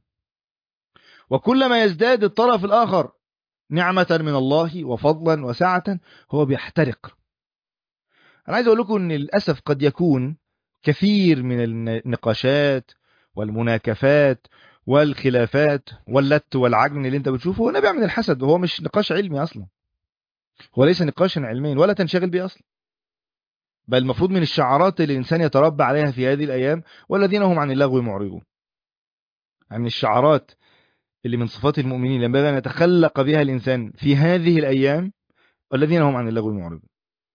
وكلما يزداد الطرف الاخر نعمة من الله وفضلا وسعة هو بيحترق انا عايز اقول لكم ان للاسف قد يكون كثير من النقاشات والمناكفات والخلافات واللت والعجن اللي انت بتشوفه هو نابع من الحسد وهو مش نقاش علمي اصلا هو ليس نقاشا علميا ولا تنشغل به اصلا بل المفروض من الشعارات اللي الانسان يتربى عليها في هذه الايام والذين هم عن اللغو معرضون يعني الشعارات اللي من صفات المؤمنين ينبغي ان يتخلق بها الانسان في هذه الايام والذين هم عن اللغو معرضون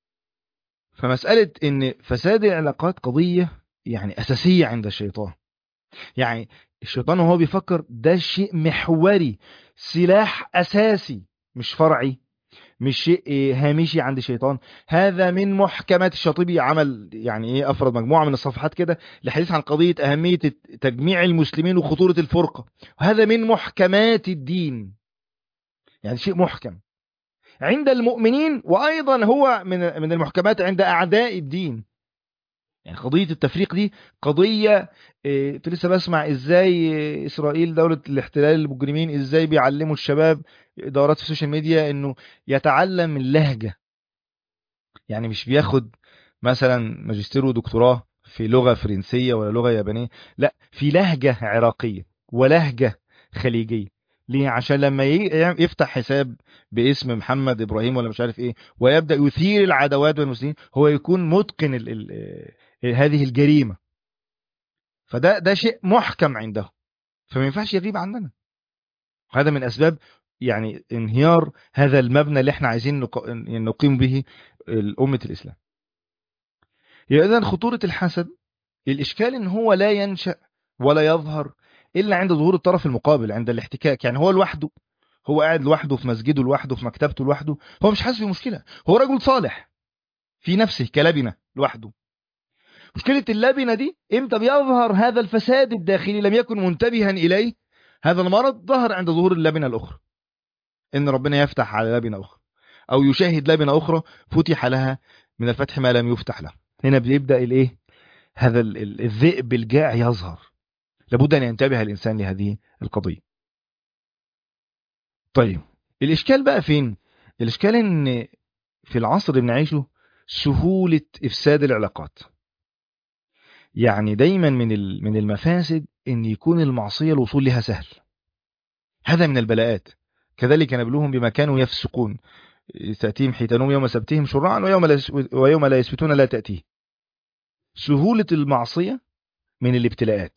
فمسألة ان فساد العلاقات قضية يعني اساسية عند الشيطان يعني الشيطان وهو بيفكر ده شيء محوري سلاح أساسي مش فرعي مش شيء هامشي عند الشيطان هذا من محكمات الشاطبي عمل يعني ايه افرد مجموعه من الصفحات كده لحديث عن قضيه اهميه تجميع المسلمين وخطوره الفرقه وهذا من محكمات الدين يعني شيء محكم عند المؤمنين وايضا هو من من المحكمات عند اعداء الدين يعني قضية التفريق دي قضية إيه لسه بسمع ازاي اسرائيل دولة الاحتلال المجرمين ازاي بيعلموا الشباب دورات في السوشيال ميديا انه يتعلم اللهجة يعني مش بياخد مثلا ماجستير ودكتوراه في لغة فرنسية ولا لغة يابانية لا في لهجة عراقية ولهجة خليجية ليه عشان لما يفتح حساب باسم محمد ابراهيم ولا مش عارف ايه ويبدا يثير العداوات بين المسلمين هو يكون متقن ال ال هذه الجريمه فده ده شيء محكم عنده فما ينفعش يغيب عننا هذا من اسباب يعني انهيار هذا المبنى اللي احنا عايزين نقيم به أمة الإسلام إذا خطورة الحسد الإشكال إن هو لا ينشأ ولا يظهر إلا عند ظهور الطرف المقابل عند الاحتكاك يعني هو لوحده هو قاعد لوحده في مسجده لوحده في مكتبته لوحده هو مش حاسس بمشكلة هو رجل صالح في نفسه كلبنة لوحده مشكلة اللبنة دي امتى بيظهر هذا الفساد الداخلي لم يكن منتبها إليه هذا المرض ظهر عند ظهور اللبنة الأخرى إن ربنا يفتح على لبنة أخرى أو يشاهد لبنة أخرى فتح لها من الفتح ما لم يفتح له هنا بيبدأ الإيه هذا الذئب الجائع يظهر لابد أن ينتبه الإنسان لهذه القضية طيب الإشكال بقى فين الإشكال إن في العصر اللي بنعيشه سهولة إفساد العلاقات يعني دايما من من المفاسد ان يكون المعصية الوصول لها سهل هذا من البلاءات كذلك نبلوهم بما كانوا يفسقون تأتيهم حيتانهم يوم سبتهم شرعا ويوم لا, ويوم لا يسبتون لا تأتيه سهولة المعصية من الابتلاءات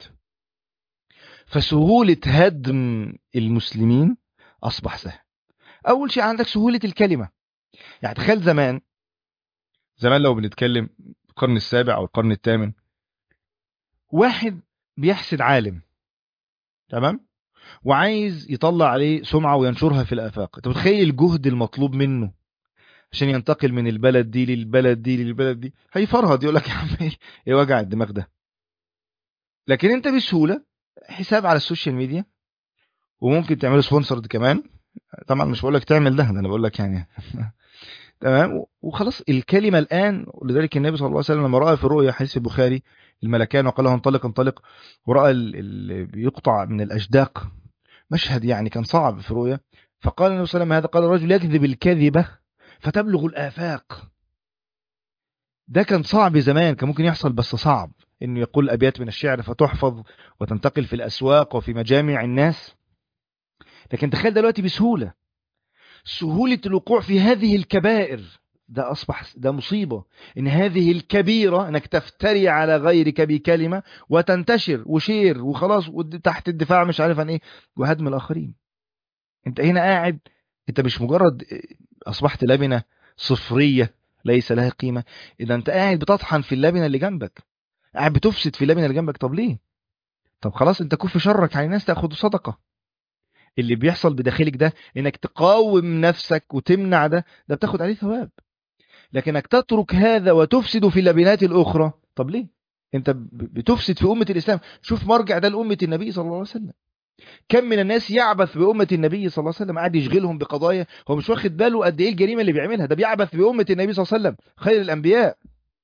فسهولة هدم المسلمين أصبح سهل أول شيء عندك سهولة الكلمة يعني تخيل زمان زمان لو بنتكلم القرن السابع أو القرن الثامن واحد بيحسد عالم تمام وعايز يطلع عليه سمعة وينشرها في الآفاق انت متخيل الجهد المطلوب منه عشان ينتقل من البلد دي للبلد دي للبلد دي هيفرهد يقول لك يا عم ايه وجع الدماغ ده لكن انت بسهولة حساب على السوشيال ميديا وممكن تعمله سبونسرد كمان طبعا مش بقول لك تعمل ده انا بقول لك يعني تمام وخلاص الكلمة الآن ولذلك النبي صلى الله عليه وسلم لما رأى في الرؤيا حديث البخاري الملكان وقال له انطلق انطلق ورأى اللي بيقطع من الأجداق مشهد يعني كان صعب في الرؤيا فقال النبي صلى الله عليه وسلم هذا قال الرجل يكذب الكذبة فتبلغ الآفاق ده كان صعب زمان كان ممكن يحصل بس صعب انه يقول ابيات من الشعر فتحفظ وتنتقل في الاسواق وفي مجامع الناس لكن تخيل دلوقتي بسهولة سهولة الوقوع في هذه الكبائر ده أصبح ده مصيبة إن هذه الكبيرة إنك تفتري على غيرك بكلمة وتنتشر وشير وخلاص تحت الدفاع مش عارف عن إيه وهدم الآخرين أنت هنا قاعد أنت مش مجرد أصبحت لبنة صفرية ليس لها قيمة إذا أنت قاعد بتطحن في اللبنة اللي جنبك قاعد بتفسد في اللبنة اللي جنبك طب ليه طب خلاص أنت كف شرك على الناس تأخذ صدقة اللي بيحصل بداخلك ده انك تقاوم نفسك وتمنع ده ده بتاخد عليه ثواب لكنك تترك هذا وتفسد في اللبنات الاخرى طب ليه انت بتفسد في امه الاسلام شوف مرجع ده لامه النبي صلى الله عليه وسلم كم من الناس يعبث بامه النبي صلى الله عليه وسلم قاعد يشغلهم بقضايا هو مش واخد باله قد ايه الجريمه اللي بيعملها ده بيعبث بامه النبي صلى الله عليه وسلم خير الانبياء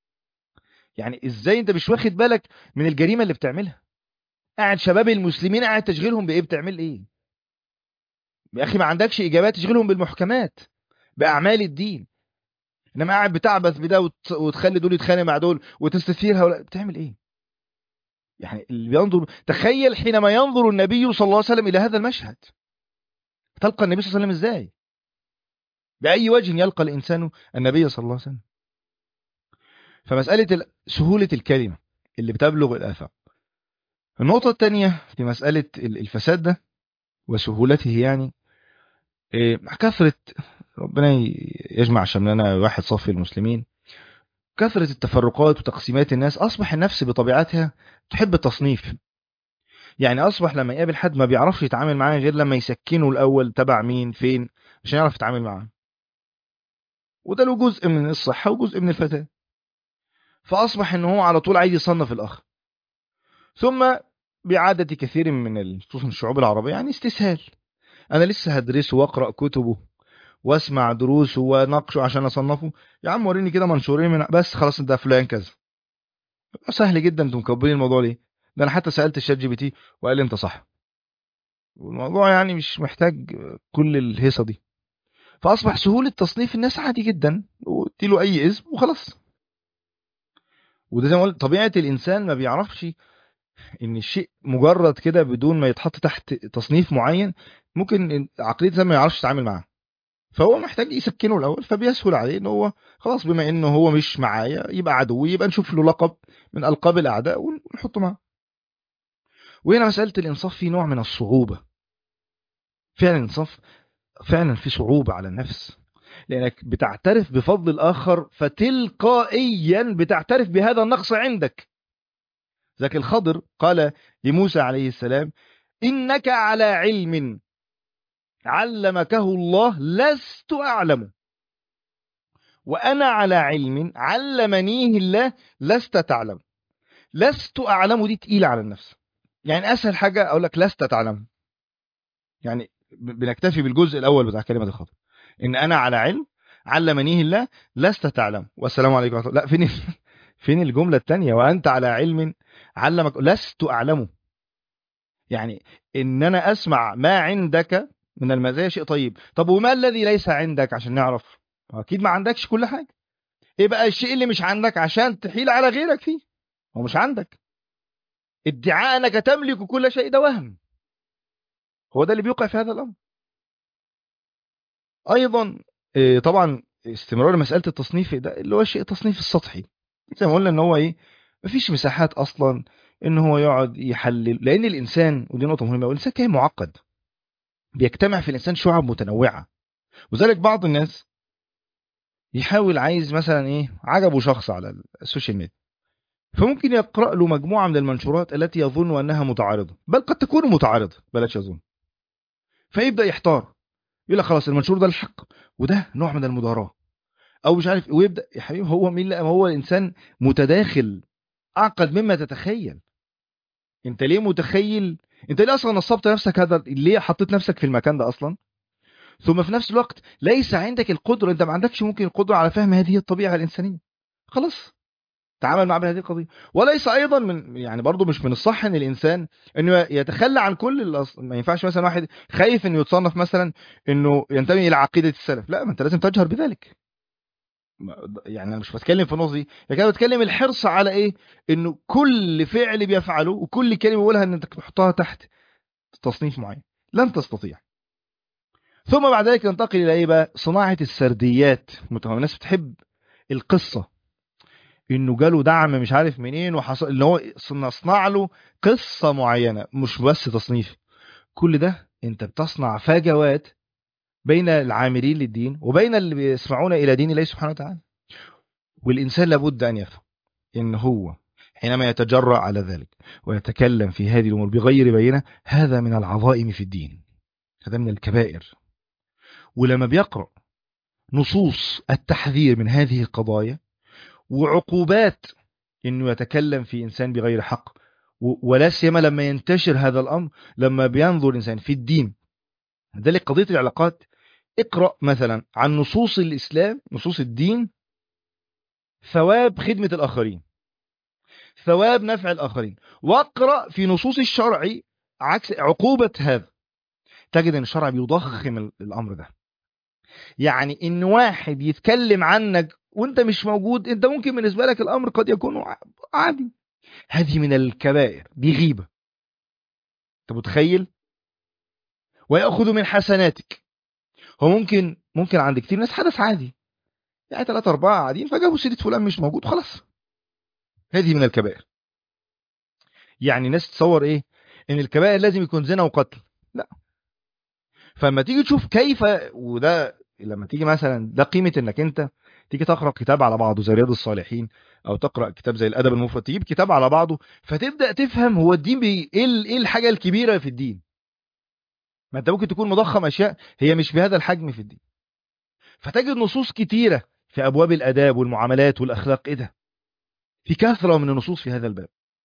يعني ازاي انت مش واخد بالك من الجريمه اللي بتعملها قاعد شباب المسلمين قاعد تشغلهم بايه بتعمل ايه يا اخي ما عندكش اجابات تشغلهم بالمحكمات باعمال الدين انما قاعد بتعبث بده وت... وتخلي دول يتخانق مع دول وتستثيرها ولا بتعمل ايه يعني اللي بينظر تخيل حينما ينظر النبي صلى الله عليه وسلم الى هذا المشهد تلقى النبي صلى الله عليه وسلم ازاي باي وجه يلقى الانسان النبي صلى الله عليه وسلم فمساله سهوله الكلمه اللي بتبلغ الافاق النقطه الثانيه في مساله الفساد ده وسهولته يعني كثرة ربنا يجمع شملنا واحد صف المسلمين كثرة التفرقات وتقسيمات الناس أصبح النفس بطبيعتها تحب التصنيف يعني أصبح لما يقابل حد ما بيعرفش يتعامل معاه غير لما يسكنه الأول تبع مين فين عشان يعرف يتعامل معاه وده له جزء من الصحة وجزء من الفتاة فأصبح إن هو على طول عايز يصنف الآخر ثم بعادة كثير من خصوصا الشعوب العربية يعني استسهال أنا لسه هدرسه وأقرأ كتبه واسمع دروسه وناقشه عشان أصنفه يا عم وريني كده منشورين من بس خلاص ده فلان كذا سهل جدا انتم مكبرين الموضوع ليه ده أنا حتى سألت الشات جي بي تي وقال لي أنت صح والموضوع يعني مش محتاج كل الهيصة دي فأصبح سهولة تصنيف الناس عادي جدا واديله أي اسم وخلاص وده زي ما قلت طبيعة الإنسان ما بيعرفش ان الشيء مجرد كده بدون ما يتحط تحت تصنيف معين ممكن عقليه الانسان ما يعرفش يتعامل معاه فهو محتاج يسكنه الاول فبيسهل عليه ان هو خلاص بما انه هو مش معايا يبقى عدو يبقى نشوف له لقب من القاب الاعداء ونحطه معاه وهنا مساله الانصاف في نوع من الصعوبه فعلا الانصاف فعلا في صعوبه على النفس لانك بتعترف بفضل الاخر فتلقائيا بتعترف بهذا النقص عندك ذاك الخضر قال لموسى عليه السلام إنك على علم علمكه الله لست أعلم وأنا على علم علمنيه الله لست تعلم لست أعلم دي تقيلة على النفس يعني أسهل حاجة أقول لك لست تعلم يعني بنكتفي بالجزء الأول بتاع كلمة الخضر إن أنا على علم علمنيه الله لست تعلم والسلام عليكم ورحمة الله لا فين فين الجملة الثانية وأنت على علم علمك لست أعلمه يعني إن أنا أسمع ما عندك من المزايا شيء طيب طب وما الذي ليس عندك عشان نعرف أكيد ما عندكش كل حاجة إيه بقى الشيء اللي مش عندك عشان تحيل على غيرك فيه هو مش عندك ادعاء أنك تملك كل شيء ده وهم هو ده اللي بيوقع في هذا الامر ايضا آه، طبعا استمرار مساله التصنيف ده اللي هو الشيء التصنيف السطحي زي ما قلنا ان هو ايه مفيش مساحات اصلا ان هو يقعد يحلل لان الانسان ودي نقطه مهمه الانسان كائن معقد بيجتمع في الانسان شعب متنوعه وذلك بعض الناس يحاول عايز مثلا ايه عجبه شخص على السوشيال ميديا فممكن يقرأ له مجموعة من المنشورات التي يظن أنها متعارضة بل قد تكون متعارضة بلاش يظن فيبدأ يحتار يقول لك خلاص المنشور ده الحق وده نوع من المضاراة أو مش عارف ويبدأ يا حبيبي هو مين لا ما هو الإنسان متداخل أعقد مما تتخيل أنت ليه متخيل أنت ليه أصلا نصبت نفسك هذا ليه حطيت نفسك في المكان ده أصلا ثم في نفس الوقت ليس عندك القدرة أنت ما عندكش ممكن القدرة على فهم هذه الطبيعة الإنسانية خلاص تعامل مع هذه القضية وليس أيضا من يعني برضه مش من الصح أن الإنسان أنه يتخلى عن كل الأص... ما ينفعش مثلا واحد خايف أنه يتصنف مثلا أنه ينتمي إلى عقيدة السلف لا ما أنت لازم تجهر بذلك يعني أنا مش بتكلم في النقطة دي لكن أنا بتكلم الحرص على إيه أنه كل فعل بيفعله وكل كلمة بيقولها أن أنت تحطها تحت تصنيف معين لن تستطيع ثم بعد ذلك ننتقل إلى إيه بقى صناعة السرديات الناس بتحب القصة انه جاله دعم مش عارف منين وحصل اللي هو نصنع له قصه معينه مش بس تصنيف كل ده انت بتصنع فجوات بين العاملين للدين وبين اللي بيسمعون الى دين الله سبحانه وتعالى والانسان لابد ان يفهم ان هو حينما يتجرأ على ذلك ويتكلم في هذه الامور بغير بينه هذا من العظائم في الدين هذا من الكبائر ولما بيقرأ نصوص التحذير من هذه القضايا وعقوبات انه يتكلم في انسان بغير حق ولا سيما لما ينتشر هذا الامر لما بينظر الانسان في الدين ذلك قضيه العلاقات اقرا مثلا عن نصوص الاسلام نصوص الدين ثواب خدمه الاخرين ثواب نفع الاخرين واقرا في نصوص الشرع عكس عقوبه هذا تجد ان الشرع بيضخم الامر ده يعني ان واحد يتكلم عنك وانت مش موجود انت ممكن بالنسبه لك الامر قد يكون عادي هذه من الكبائر دي غيبه انت متخيل وياخذ من حسناتك هو ممكن ممكن عند كتير ناس حدث عادي يعني ثلاثة أربعة قاعدين فجابوا سيرة فلان مش موجود خلاص هذه من الكبائر يعني ناس تصور ايه ان الكبائر لازم يكون زنا وقتل لا فلما تيجي تشوف كيف وده لما تيجي مثلا ده قيمة انك انت تيجي تقرا كتاب على بعضه زي رياض الصالحين او تقرا كتاب زي الادب المفرد تجيب كتاب على بعضه فتبدا تفهم هو الدين بي... ايه ايه الحاجه الكبيره في الدين ما انت ممكن تكون مضخم اشياء هي مش بهذا الحجم في الدين فتجد نصوص كتيره في ابواب الاداب والمعاملات والاخلاق ايه ده في كثره من النصوص في هذا الباب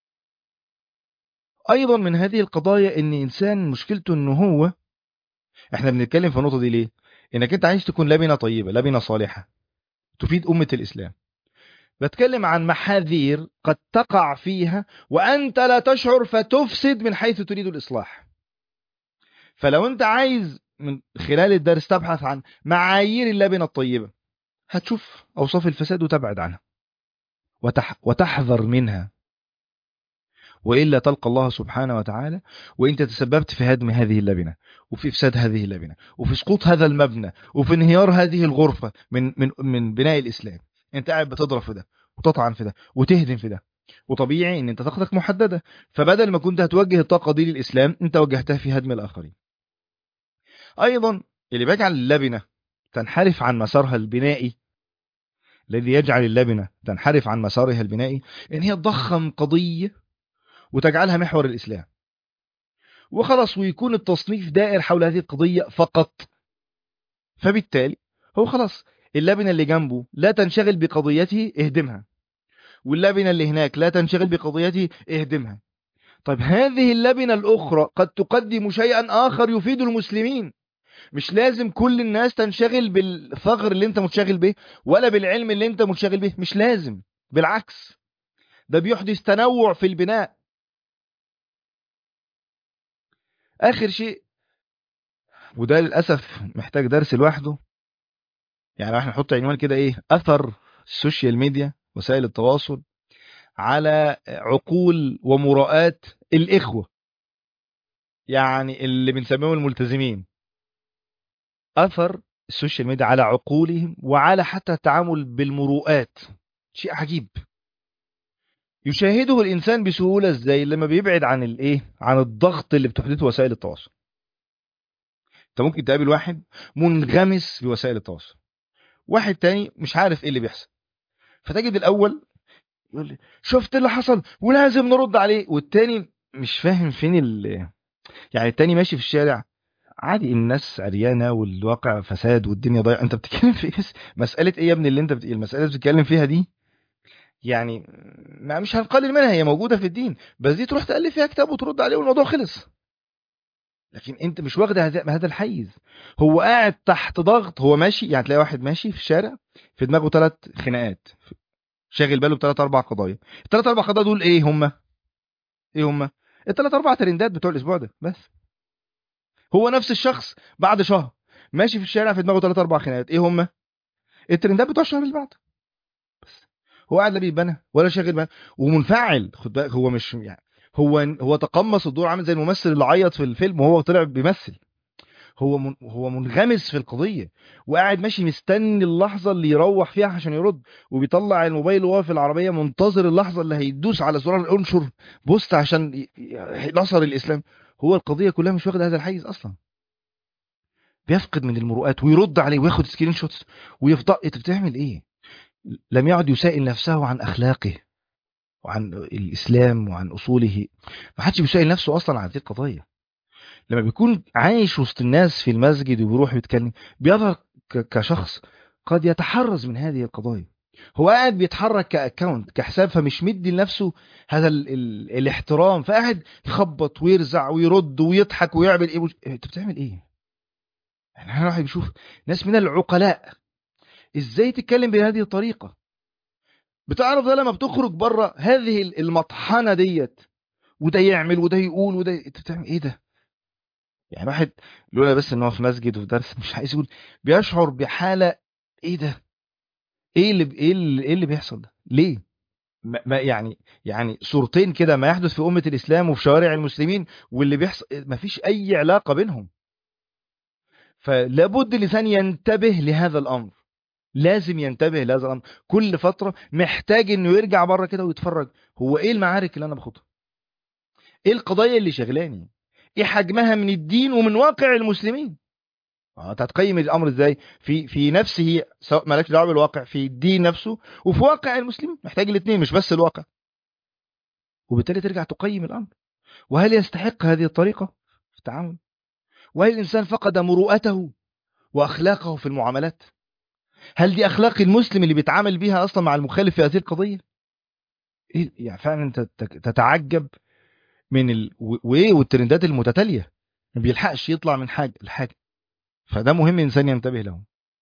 ايضا من هذه القضايا ان انسان مشكلته ان هو احنا بنتكلم في النقطه دي ليه انك انت عايز تكون لبنه طيبه لبنه صالحه تفيد أمة الإسلام بتكلم عن محاذير قد تقع فيها وأنت لا تشعر فتفسد من حيث تريد الإصلاح فلو أنت عايز من خلال الدرس تبحث عن معايير اللبنة الطيبة هتشوف أوصاف الفساد وتبعد عنها وتح وتحذر منها وإلا تلقى الله سبحانه وتعالى وإنت تسببت في هدم هذه اللبنة وفي إفساد هذه اللبنة وفي سقوط هذا المبنى وفي انهيار هذه الغرفة من من من بناء الإسلام أنت قاعد بتضرب في ده وتطعن في ده وتهدم في ده وطبيعي ان انت طاقتك محددة فبدل ما كنت هتوجه الطاقة دي للإسلام انت وجهتها في هدم الآخرين أيضا اللي بيجعل اللبنة تنحرف عن مسارها البنائي الذي يجعل اللبنة تنحرف عن مسارها البنائي ان هي تضخم قضية وتجعلها محور الإسلام وخلاص ويكون التصنيف دائر حول هذه القضية فقط فبالتالي هو خلاص اللبنة اللي جنبه لا تنشغل بقضيته اهدمها واللبنة اللي هناك لا تنشغل بقضيته اهدمها طيب هذه اللبنة الأخرى قد تقدم شيئا آخر يفيد المسلمين مش لازم كل الناس تنشغل بالثغر اللي انت متشغل به ولا بالعلم اللي انت متشغل به مش لازم بالعكس ده بيحدث تنوع في البناء اخر شيء وده للاسف محتاج درس لوحده يعني لو احنا نحط عنوان كده ايه اثر السوشيال ميديا وسائل التواصل على عقول ومراءات الاخوه يعني اللي بنسميهم الملتزمين اثر السوشيال ميديا على عقولهم وعلى حتى التعامل بالمروءات شيء عجيب يشاهده الانسان بسهوله ازاي لما بيبعد عن الايه عن الضغط اللي بتحدثه وسائل التواصل انت ممكن تقابل واحد منغمس في وسائل التواصل واحد تاني مش عارف ايه اللي بيحصل فتجد الاول يقول لي شفت اللي حصل ولازم نرد عليه والتاني مش فاهم فين ال يعني التاني ماشي في الشارع عادي الناس عريانه والواقع فساد والدنيا ضايعه انت بتتكلم في ايه بس مساله ايه يا ابني اللي انت بت... المساله اللي بتتكلم فيها دي يعني ما مش هنقلل منها هي موجوده في الدين بس دي تروح تالف فيها كتاب وترد عليه والموضوع خلص لكن انت مش واخد هذا هذا الحيز هو قاعد تحت ضغط هو ماشي يعني تلاقي واحد ماشي في الشارع في دماغه ثلاث خناقات شاغل باله بثلاث اربع قضايا الثلاث اربع قضايا دول ايه هم ايه هم الثلاث اربع ترندات بتوع الاسبوع ده بس هو نفس الشخص بعد شهر ماشي في الشارع في دماغه ثلاث اربع خناقات ايه هم الترندات بتوع الشهر اللي بعده بس هو قاعد لا بيتبنى ولا شاغل بالك ومنفعل خد بالك هو مش يعني هو هو تقمص الدور عامل زي الممثل اللي عيط في الفيلم وهو طلع بيمثل هو من هو منغمس في القضيه وقاعد ماشي مستني اللحظه اللي يروح فيها عشان يرد وبيطلع الموبايل وهو في العربيه منتظر اللحظه اللي هيدوس على زرار انشر بوست عشان ي- ي- نصر الاسلام هو القضيه كلها مش واخد هذا الحيز اصلا بيفقد من المروءات ويرد عليه وياخد سكرين شوتس ويفضل انت بتعمل ايه لم يعد يسائل نفسه عن اخلاقه وعن الاسلام وعن اصوله ما حدش بيسائل نفسه اصلا عن هذه القضايا لما بيكون عايش وسط الناس في المسجد وبيروح يتكلم بيظهر ك- كشخص قد يتحرز من هذه القضايا هو قاعد بيتحرك كاكونت كحساب فمش مدي لنفسه هذا ال ال الاحترام فقاعد يخبط ويرزع ويرد ويضحك ويعمل ايه وش- انت بتعمل ايه يعني احنا واحد بيشوف ناس من العقلاء ازاي تتكلم بهذه الطريقه بتعرف ده لما بتخرج بره هذه المطحنه ديت وده يعمل وده يقول وده انت بتعمل ايه ده يعني واحد لولا بس ان هو في مسجد وفي درس مش عايز يقول بيشعر بحاله ايه ده ايه اللي ايه اللي, إيه اللي بيحصل ده ليه ما ما- يعني يعني صورتين كده ما يحدث في امه الاسلام وفي شوارع المسلمين واللي بيحصل ما فيش اي علاقه بينهم فلابد الانسان ينتبه لهذا الامر لازم ينتبه لهذا الامر كل فتره محتاج انه يرجع بره كده ويتفرج هو ايه المعارك اللي انا باخدها ايه القضايا اللي شغلاني ايه حجمها من الدين ومن واقع المسلمين آه، انت هتقيم الامر ازاي في في نفسه سواء مالكش دعوه بالواقع في الدين نفسه وفي واقع المسلمين محتاج الاثنين مش بس الواقع وبالتالي ترجع تقيم الامر وهل يستحق هذه الطريقه في التعامل وهل الانسان فقد مروءته واخلاقه في المعاملات هل دي اخلاق المسلم اللي بيتعامل بيها اصلا مع المخالف في هذه القضيه إيه يعني فعلا انت تت- تتعجب من ال... و- وايه والترندات المتتاليه ما بيلحقش يطلع من حاجه لحاجه فده مهم الانسان ينتبه له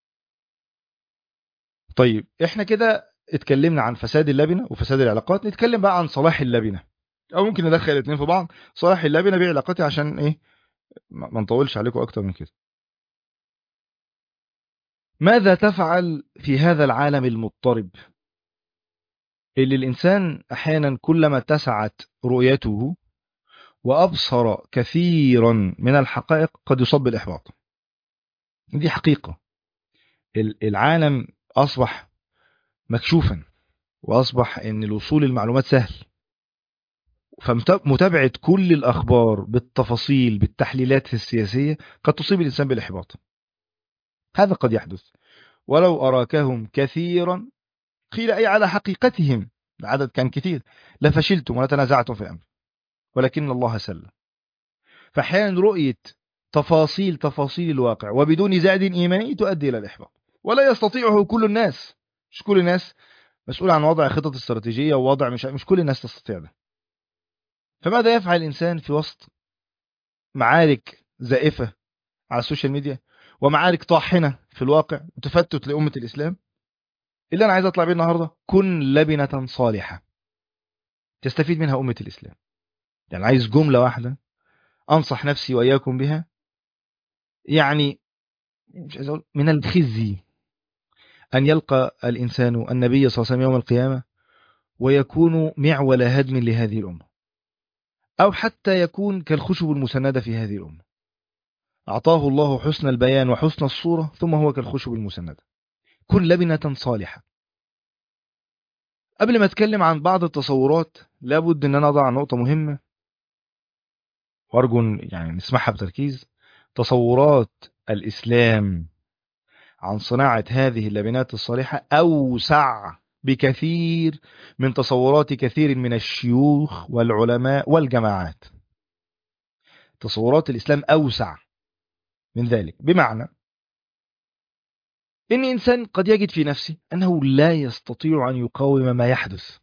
طيب احنا كده اتكلمنا عن فساد اللبنه وفساد العلاقات نتكلم بقى عن صلاح اللبنه او ممكن ندخل الاثنين في بعض صلاح اللبنه بعلاقاتي عشان ايه ما ما نطولش عليكم اكتر من كده ماذا تفعل في هذا العالم المضطرب اللي الانسان احيانا كلما اتسعت رؤيته وابصر كثيرا من الحقائق قد يصاب بالاحباط دي حقيقه ال- العالم اصبح مكشوفا واصبح ان الوصول للمعلومات سهل فمتابعه كل الاخبار بالتفاصيل بالتحليلات السياسيه قد تصيب الانسان بالاحباط هذا قد يحدث ولو اراكهم كثيرا قيل اي على حقيقتهم العدد كان كثير لفشلتم ولتنازعتم في الامر ولكن الله سلم فاحيانا رؤيه تفاصيل تفاصيل الواقع وبدون زاد ايماني تؤدي الى الاحباط ولا يستطيعه كل الناس مش كل الناس مسؤول عن وضع خطط استراتيجيه ووضع مش مش كل الناس تستطيع ده فماذا يفعل الانسان في وسط معارك زائفه على السوشيال ميديا ومعارك طاحنه في الواقع وتفتت لامه الاسلام اللي انا عايز اطلع بيه النهارده كن لبنه صالحه تستفيد منها امه الاسلام يعني عايز جمله واحده انصح نفسي واياكم بها يعني مش عايز اقول من الخزي ان يلقى الانسان النبي صلى الله عليه وسلم يوم القيامه ويكون معول هدم لهذه الامه أو حتى يكون كالخشب المسندة في هذه الأمة أعطاه الله حسن البيان وحسن الصورة ثم هو كالخشب المسندة كن لبنة صالحة قبل ما أتكلم عن بعض التصورات لابد أن أنا أضع نقطة مهمة وأرجو يعني نسمعها بتركيز تصورات الإسلام عن صناعة هذه اللبنات الصالحة أوسع بكثير من تصورات كثير من الشيوخ والعلماء والجماعات تصورات الإسلام أوسع من ذلك بمعنى إن إنسان قد يجد في نفسه أنه لا يستطيع أن يقاوم ما يحدث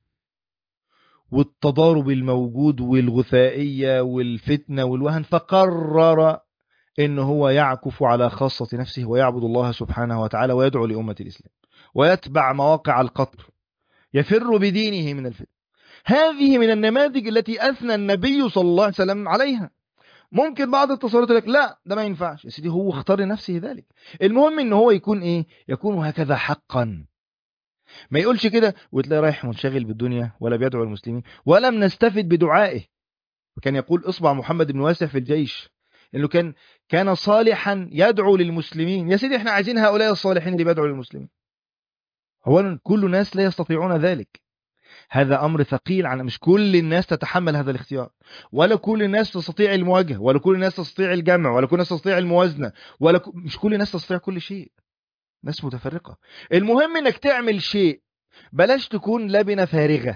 والتضارب الموجود والغثائية والفتنة والوهن فقرر إن هو يعكف على خاصة نفسه ويعبد الله سبحانه وتعالى ويدعو لأمة الإسلام ويتبع مواقع القطر يفر بدينه من الفتن هذه من النماذج التي أثنى النبي صلى الله عليه وسلم عليها ممكن بعض التصورات لك لا ده ما ينفعش يا سيدي هو اختار لنفسه ذلك المهم ان هو يكون ايه يكون هكذا حقا ما يقولش كده وتلاقي رايح منشغل بالدنيا ولا بيدعو المسلمين ولم نستفد بدعائه كان يقول اصبع محمد بن واسع في الجيش انه كان كان صالحا يدعو للمسلمين يا سيدي احنا عايزين هؤلاء الصالحين اللي بيدعوا للمسلمين اولا كل الناس لا يستطيعون ذلك هذا امر ثقيل على مش كل الناس تتحمل هذا الاختيار ولا كل الناس تستطيع المواجهه ولا كل الناس تستطيع الجمع ولا كل الناس تستطيع الموازنه ولا ك... مش كل الناس تستطيع كل شيء ناس متفرقه المهم انك تعمل شيء بلاش تكون لبنه فارغه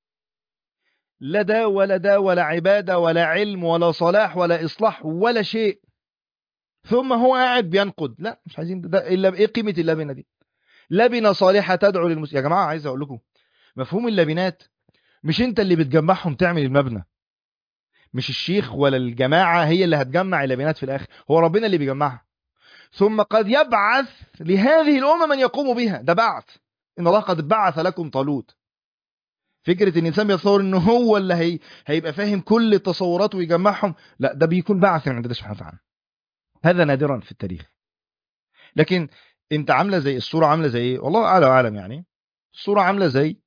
لا ده ولا ده ولا عباده ولا علم ولا صلاح ولا اصلاح ولا شيء ثم هو قاعد بينقد لا مش عايزين ده, ده الا ايه قيمه اللبنه دي لبنه صالحه تدعو للمسلمين يا جماعه عايز اقول لكم مفهوم اللبنات مش انت اللي بتجمعهم تعمل المبنى مش الشيخ ولا الجماعة هي اللي هتجمع اللبنات في الآخر هو ربنا اللي بيجمعها ثم قد يبعث لهذه الأمة من يقوم بها ده بعث إن الله قد بعث لكم طالوت فكرة ان الانسان بيتصور انه هو اللي هي هيبقى فاهم كل التصورات ويجمعهم لا ده بيكون بعث من عند الله سبحانه وتعالى هذا نادرا في التاريخ لكن انت عامله زي الصوره عامله زي ايه والله اعلى واعلم يعني الصوره عامله زي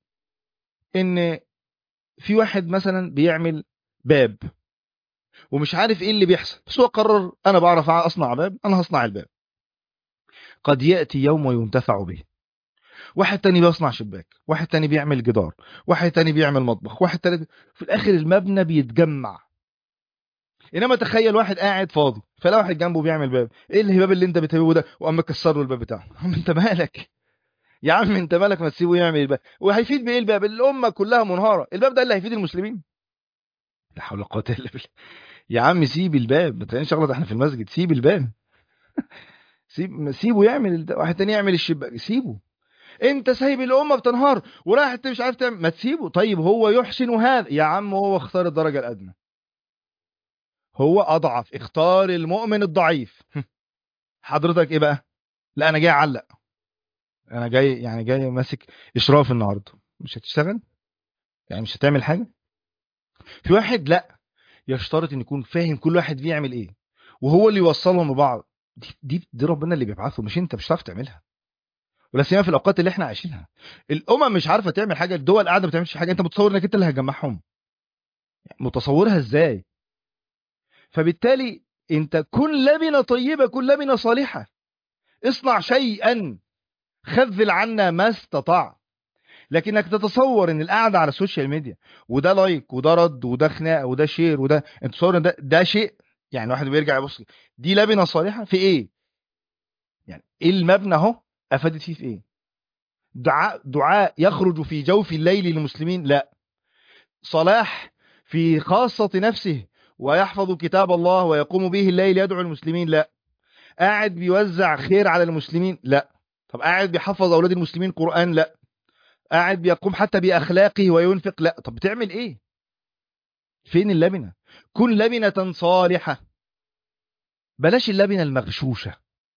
ان في واحد مثلا بيعمل باب ومش عارف ايه اللي بيحصل بس هو قرر انا بعرف اصنع باب انا هصنع الباب قد ياتي يوم وينتفع به واحد تاني بيصنع شباك واحد تاني بيعمل جدار واحد تاني بيعمل مطبخ واحد تاني في الاخر المبنى بيتجمع انما تخيل واحد قاعد فاضي فلا واحد جنبه بيعمل باب ايه الباب اللي انت بتهوه ده وقام مكسر له الباب بتاعه انت مالك يا عم انت مالك ما تسيبه يعمل الباب وهيفيد بايه الباب الامه كلها منهاره الباب ده اللي هيفيد المسلمين لا حول ولا قوه الا بالله يا عم سيب الباب ما تلاقيش غلط احنا في المسجد سيب الباب سيب سيبه يعمل الد... واحد تاني يعمل الشباك سيبه انت سايب الامه بتنهار ورايح انت مش عارف تعمل ما تسيبه طيب هو يحسن هذا يا عم هو اختار الدرجه الادنى هو اضعف اختار المؤمن الضعيف حضرتك ايه بقى لا انا جاي اعلق انا جاي يعني جاي ماسك اشراف النهارده مش هتشتغل يعني مش هتعمل حاجه في واحد لا يشترط ان يكون فاهم كل واحد بيعمل ايه وهو اللي يوصلهم ببعض دي دي, دي ربنا اللي بيبعثه مش انت مش هتعرف تعملها ولا سيما في الاوقات اللي احنا عايشينها الامم مش عارفه تعمل حاجه الدول قاعده ما بتعملش حاجه انت متصور انك انت اللي هتجمعهم متصورها ازاي فبالتالي انت كن لبنه طيبه كن لبنه صالحه اصنع شيئا خذل عنا ما استطاع لكنك تتصور ان القعده على السوشيال ميديا وده لايك وده رد وده خناقه وده شير وده انت تصور ان ده ده شيء يعني واحد بيرجع يبص دي لبنه صالحه في ايه يعني ايه المبنى اهو افادت فيه في ايه دعاء دعاء يخرج في جوف الليل للمسلمين لا صلاح في خاصه نفسه ويحفظ كتاب الله ويقوم به الليل يدعو المسلمين لا قاعد بيوزع خير على المسلمين لا طب قاعد بيحفظ اولاد المسلمين قران لا قاعد بيقوم حتى باخلاقه وينفق لا طب بتعمل ايه فين اللبنه كن لبنه صالحه بلاش اللبنه المغشوشه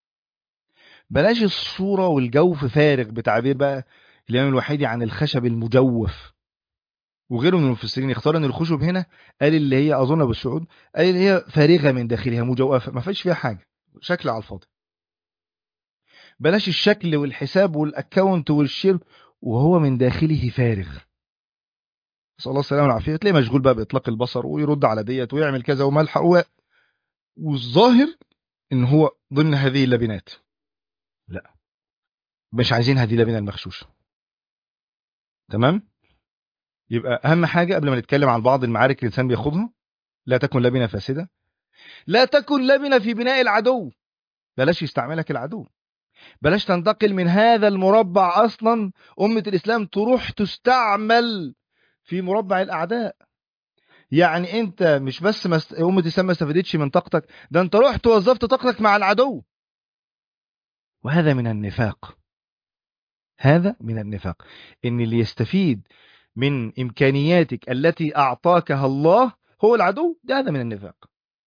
بلاش الصوره والجوف فارغ بتعبير بقى الامام الوحيدي عن الخشب المجوف وغيره من المفسرين اختار ان الخشب هنا قال اللي هي اظن ابو السعود قال اللي هي فارغه من داخلها مجوفه ما فيش فيها حاجه شكل على الفاضي بلاش الشكل والحساب والاكونت والشير وهو من داخله فارغ نسال الله السلامه والعافيه تلاقيه مشغول بقى باطلاق البصر ويرد على ديت ويعمل كذا وملحق و... والظاهر ان هو ضمن هذه اللبنات لا مش عايزين هذه اللبنه المغشوشه تمام يبقى اهم حاجه قبل ما نتكلم عن بعض المعارك اللي الانسان بياخدها لا تكن لبنه فاسده لا تكن لبنه في بناء العدو بلاش يستعملك العدو بلاش تنتقل من هذا المربع اصلا امه الاسلام تروح تستعمل في مربع الاعداء يعني انت مش بس مست... امه الاسلام ما استفادتش من طاقتك ده انت رحت وظفت طاقتك مع العدو وهذا من النفاق هذا من النفاق ان اللي يستفيد من امكانياتك التي اعطاكها الله هو العدو ده هذا من النفاق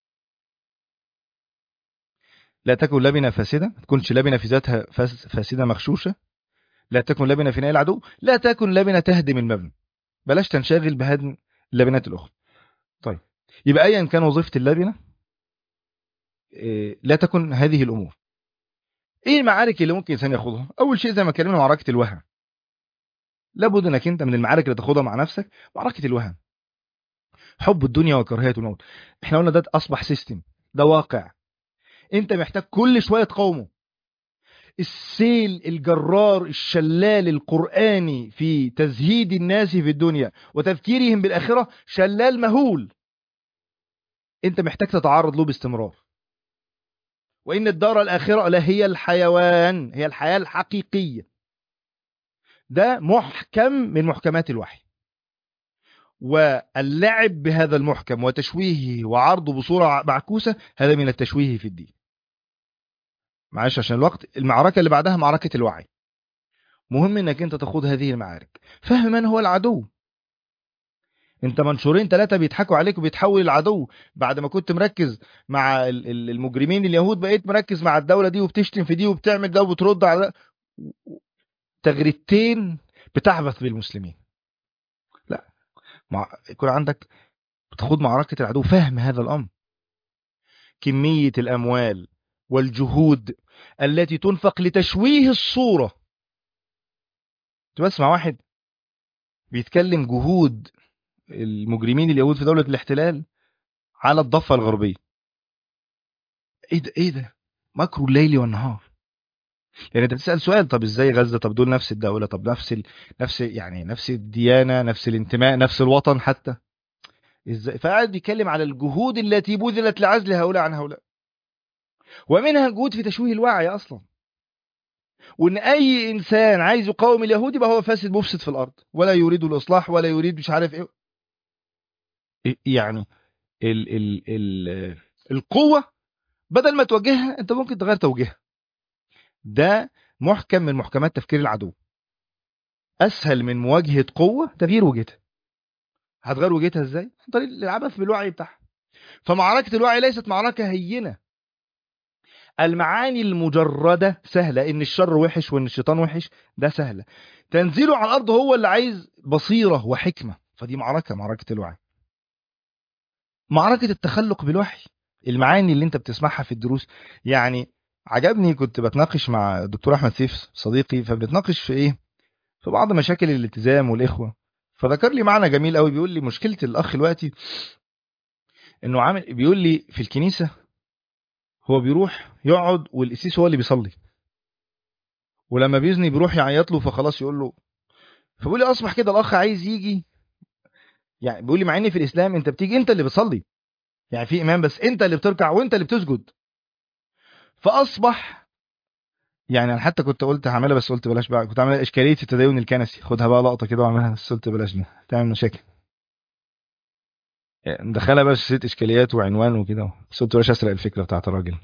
لا تكن لبنه فاسده ما تكونش لبنه في ذاتها فاس- فاسده مغشوشه لا تكن لبنه في نهاية العدو لا تكن لبنه تهدم المبنى بلاش تنشغل بهدم اللبنات الاخرى طيب يبقى ايا كان وظيفه اللبنه إيه، لا تكن هذه الامور ايه المعارك اللي ممكن الانسان ياخدها اول شيء زي ما اتكلمنا معركه الوهم لابد انك انت من المعارك اللي تاخدها مع نفسك معركه الوهم حب الدنيا وكراهيه الموت احنا قلنا ده اصبح سيستم ده واقع انت محتاج كل شويه تقاومه السيل الجرار الشلال القرآني في تزهيد الناس في الدنيا وتفكيرهم بالآخرة شلال مهول انت محتاج تتعرض له باستمرار وإن الدار الآخرة لا هي الحيوان هي الحياة الحقيقية ده محكم من محكمات الوحي واللعب بهذا المحكم وتشويهه وعرضه بصورة معكوسة هذا من التشويه في الدين معلش عشان الوقت المعركة اللي بعدها معركة الوعي مهم انك انت تخوض هذه المعارك فهم من هو العدو انت منشورين ثلاثة بيضحكوا عليك وبيتحول العدو بعد ما كنت مركز مع ال- ال- المجرمين اليهود بقيت مركز مع الدولة دي وبتشتم في دي وبتعمل ده وبترد على ده تغريدتين بتعبث بالمسلمين لا مع... يكون عندك بتخوض معركة العدو فهم هذا الأمر كمية الأموال والجهود التي تنفق لتشويه الصورة كنت بسمع واحد بيتكلم جهود المجرمين اليهود في دولة الاحتلال على الضفة الغربية ايه ده ايه ده مكر الليل والنهار يعني انت بتسأل سؤال طب ازاي غزة طب دول نفس الدولة طب نفس ال... نفس يعني نفس الديانة نفس الانتماء نفس الوطن حتى ازاي فقعد بيتكلم على الجهود التي بذلت لعزل هؤلاء عن هؤلاء ومنها جهود في تشويه الوعي اصلا وان اي انسان عايز يقاوم اليهود يبقى هو فاسد مفسد في الارض ولا يريد الاصلاح ولا يريد مش عارف ايه يعني ال ال ال القوة بدل ما توجهها انت ممكن تغير توجيهها ده محكم من محكمات تفكير العدو اسهل من مواجهة قوة تغيير وجهتها هتغير وجهتها ازاي عن طريق العبث بالوعي بتاعها فمعركة الوعي ليست معركة هينة المعاني المجردة سهلة ان الشر وحش وان الشيطان وحش ده سهلة تنزيله على الارض هو اللي عايز بصيرة وحكمة فدي معركة معركة الوعي معركة التخلق بالوحي المعاني اللي انت بتسمعها في الدروس يعني عجبني كنت بتناقش مع الدكتور احمد سيف صديقي فبنتناقش في ايه في بعض مشاكل الالتزام والاخوه فذكر لي معنى جميل قوي بيقول لي مشكله الاخ دلوقتي انه عامل بيقول لي في الكنيسه هو بيروح يقعد والقسيس هو اللي بيصلي ولما بيزني بيروح يعيط له فخلاص يقول له فبيقول لي اصبح كده الاخ عايز يجي يعني بيقول لي مع ان في الاسلام انت بتيجي انت اللي بتصلي يعني في امام بس انت اللي بتركع وانت اللي بتسجد فاصبح يعني انا حتى كنت قلت هعملها بس قلت بلاش بقى كنت عامل اشكاليه التدين الكنسي خدها بقى لقطه كده واعملها بس قلت بلاش دي تعمل مشاكل يعني مدخلها بس ست اشكاليات وعنوان وكده بس قلت بلاش اسرق الفكره بتاعت الراجل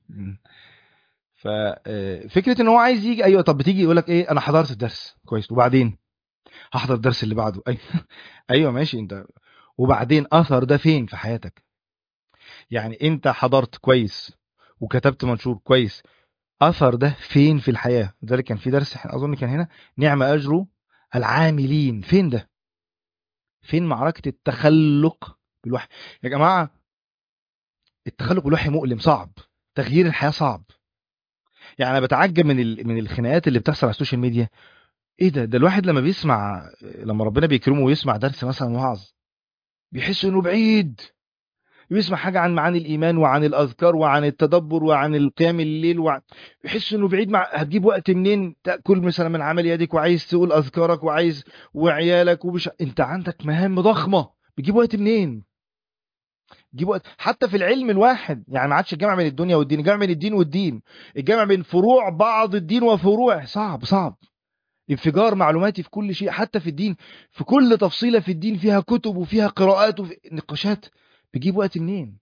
ففكره ان هو عايز يجي ايوه طب بتيجي يقول لك ايه انا حضرت الدرس كويس وبعدين هحضر الدرس اللي بعده ايوه ايوه ماشي انت وبعدين اثر ده فين في حياتك يعني انت حضرت كويس وكتبت منشور كويس اثر ده فين في الحياه لذلك كان في درس احنا اظن كان هنا نعم اجر العاملين فين ده فين معركه التخلق بالوحي يا جماعه التخلق بالوحي مؤلم صعب تغيير الحياه صعب يعني انا بتعجب من ال... من الخناقات اللي بتحصل على السوشيال ميديا ايه ده ده الواحد لما بيسمع لما ربنا بيكرمه ويسمع درس مثلا وعظ بيحس انه بعيد بيسمع حاجة عن معاني الإيمان وعن الأذكار وعن التدبر وعن القيام الليل وعن بيحس إنه بعيد مع هتجيب وقت منين تأكل مثلا من عمل يدك وعايز تقول أذكارك وعايز وعيالك وبش... أنت عندك مهام ضخمة بيجيب وقت منين؟ بيجيب وقت حتى في العلم الواحد يعني ما عادش الجامع بين الدنيا والدين الجامع بين الدين والدين الجامع بين فروع بعض الدين وفروع صعب صعب انفجار معلوماتي في كل شيء حتى في الدين في كل تفصيلة في الدين فيها كتب وفيها قراءات وفي نقاشات بيجيب وقت منين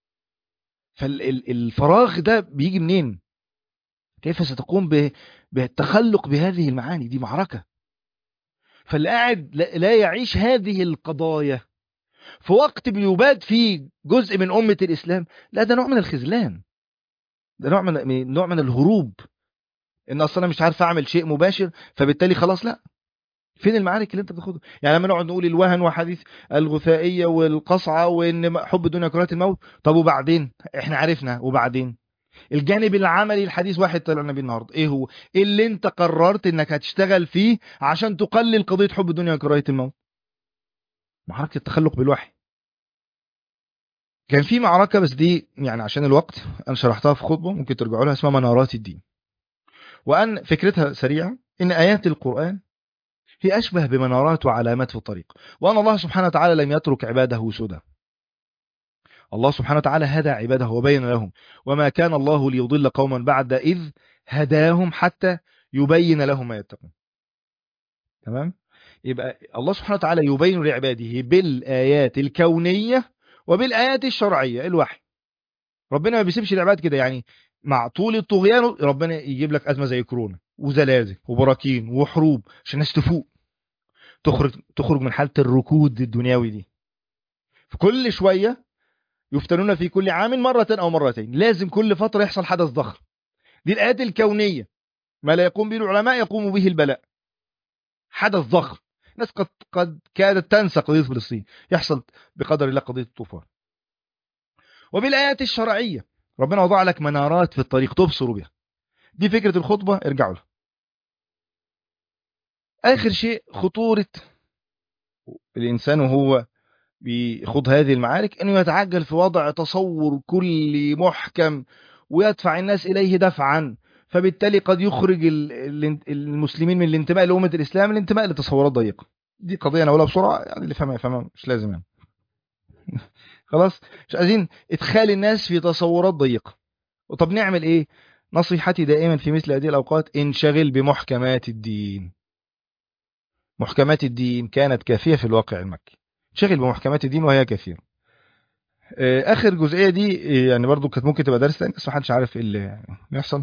فالفراغ ده بيجي منين كيف ستقوم ب- بالتخلق بهذه المعاني دي معركة فاللي قاعد لا لا يعيش هذه القضايا في وقت بيباد فيه جزء من أمة الإسلام لا ده نوع من الخذلان ده نوع من من- نوع من الهروب ان اصلا انا مش عارف اعمل شيء مباشر فبالتالي خلاص لا فين المعارك اللي انت بتاخدها يعني لما نقعد نقول الوهن وحديث الغثائيه والقصعه وان حب الدنيا كرات الموت طب وبعدين احنا عرفنا وبعدين الجانب العملي الحديث واحد طلعنا بيه النهارده ايه هو إيه اللي انت قررت انك هتشتغل فيه عشان تقلل قضيه حب الدنيا وكراهيه الموت معركه التخلق بالوحي كان في معركه بس دي يعني عشان الوقت انا شرحتها في خطبه ممكن ترجعوا لها اسمها منارات الدين وان فكرتها سريعه ان ايات القران هي أشبه بمنارات وعلامات في الطريق وأن الله سبحانه وتعالى لم يترك عباده سدى الله سبحانه وتعالى هدى عباده وبين لهم وما كان الله ليضل قوما بعد إذ هداهم حتى يبين لهم ما يتقون تمام يبقى الله سبحانه وتعالى يبين لعباده بالآيات الكونية وبالآيات الشرعية الوحي ربنا ما بيسيبش العباد كده يعني مع طول الطغيان ربنا يجيب لك أزمة زي كورونا وزلازل وبراكين وحروب عشان الناس تفوق تخرج تخرج من حالة الركود الدنيوي دي في كل شوية يفتنون في كل عام مرة أو مرتين لازم كل فترة يحصل حدث ضخم دي الآيات الكونية ما لا يقوم به العلماء يقوم به البلاء حدث ضخم ناس قد قد كادت تنسى قضية فلسطين يحصل بقدر الله قضية الطوفان وبالآيات الشرعية ربنا وضع لك منارات في الطريق تبصر بها دي فكرة الخطبة ارجعوا لها آخر شيء خطورة الإنسان وهو بيخوض هذه المعارك أنه يتعجل في وضع تصور كلي محكم ويدفع الناس إليه دفعا فبالتالي قد يخرج ال- ال- المسلمين من الانتماء لأمة الإسلام الانتماء لتصورات ضيقة دي قضية أنا أقولها بسرعة يعني اللي فهمها يفهمها مش لازم يعني خلاص مش عايزين إدخال الناس في تصورات ضيقة وطب نعمل إيه نصيحتي دائما في مثل هذه الأوقات انشغل بمحكمات الدين محكمات الدين كانت كافية في الواقع المكي شغل بمحكمات الدين وهي كثيرة آه، اخر جزئيه دي آه، يعني برضو كانت ممكن تبقى درس تاني بس محدش عارف ايه اللي بيحصل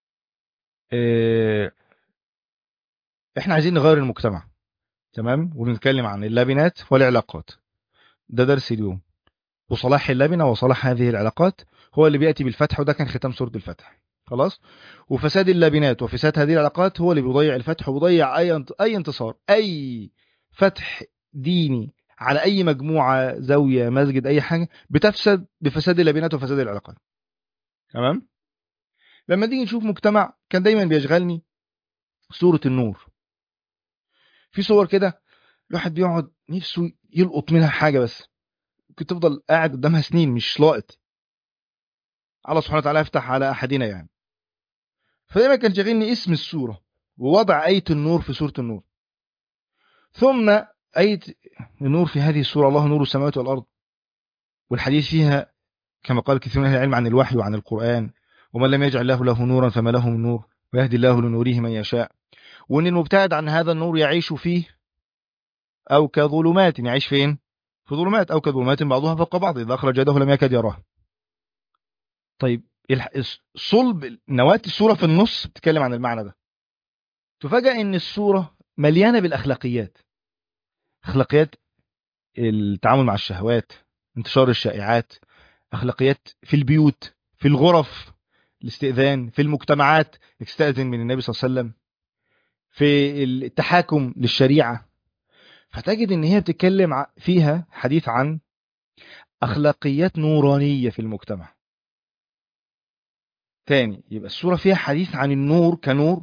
آه، احنا عايزين نغير المجتمع تمام ونتكلم عن اللبنات والعلاقات ده درس اليوم وصلاح اللبنه وصلاح هذه العلاقات هو اللي بياتي بالفتح وده كان ختام سوره الفتح خلاص وفساد اللبنات وفساد هذه العلاقات هو اللي بيضيع الفتح وبيضيع اي انت- اي انتصار اي فتح ديني على اي مجموعه زاويه مسجد اي حاجه بتفسد بفساد اللبنات وفساد العلاقات تمام لما تيجي نشوف مجتمع كان دايما بيشغلني صوره النور في صور كده الواحد بيقعد نفسه يلقط منها حاجه بس ممكن تفضل قاعد قدامها سنين مش لاقط الله سبحانه وتعالى يفتح على احدنا يعني فدايما كان شاغلني اسم السوره ووضع ايه النور في سوره النور ثم ايه النور في هذه السوره الله نور السماوات والارض والحديث فيها كما قال كثير من اهل العلم عن الوحي وعن القران ومن لم يجعل الله له نورا فما له من نور ويهدي الله لنوره من يشاء وان المبتعد عن هذا النور يعيش فيه او كظلمات يعيش فين في ظلمات او كظلمات بعضها فوق بعض اذا اخرج يده لم يكد يراه طيب الح- صلب نواة السورة في النص بتتكلم عن المعنى ده تفاجأ ان السورة مليانة بالاخلاقيات اخلاقيات التعامل مع الشهوات انتشار الشائعات اخلاقيات في البيوت في الغرف الاستئذان في المجتمعات استأذن من النبي صلى الله عليه وسلم في التحاكم للشريعة فتجد ان هي بتتكلم ع- فيها حديث عن اخلاقيات نورانية في المجتمع تاني يبقى السورة فيها حديث عن النور كنور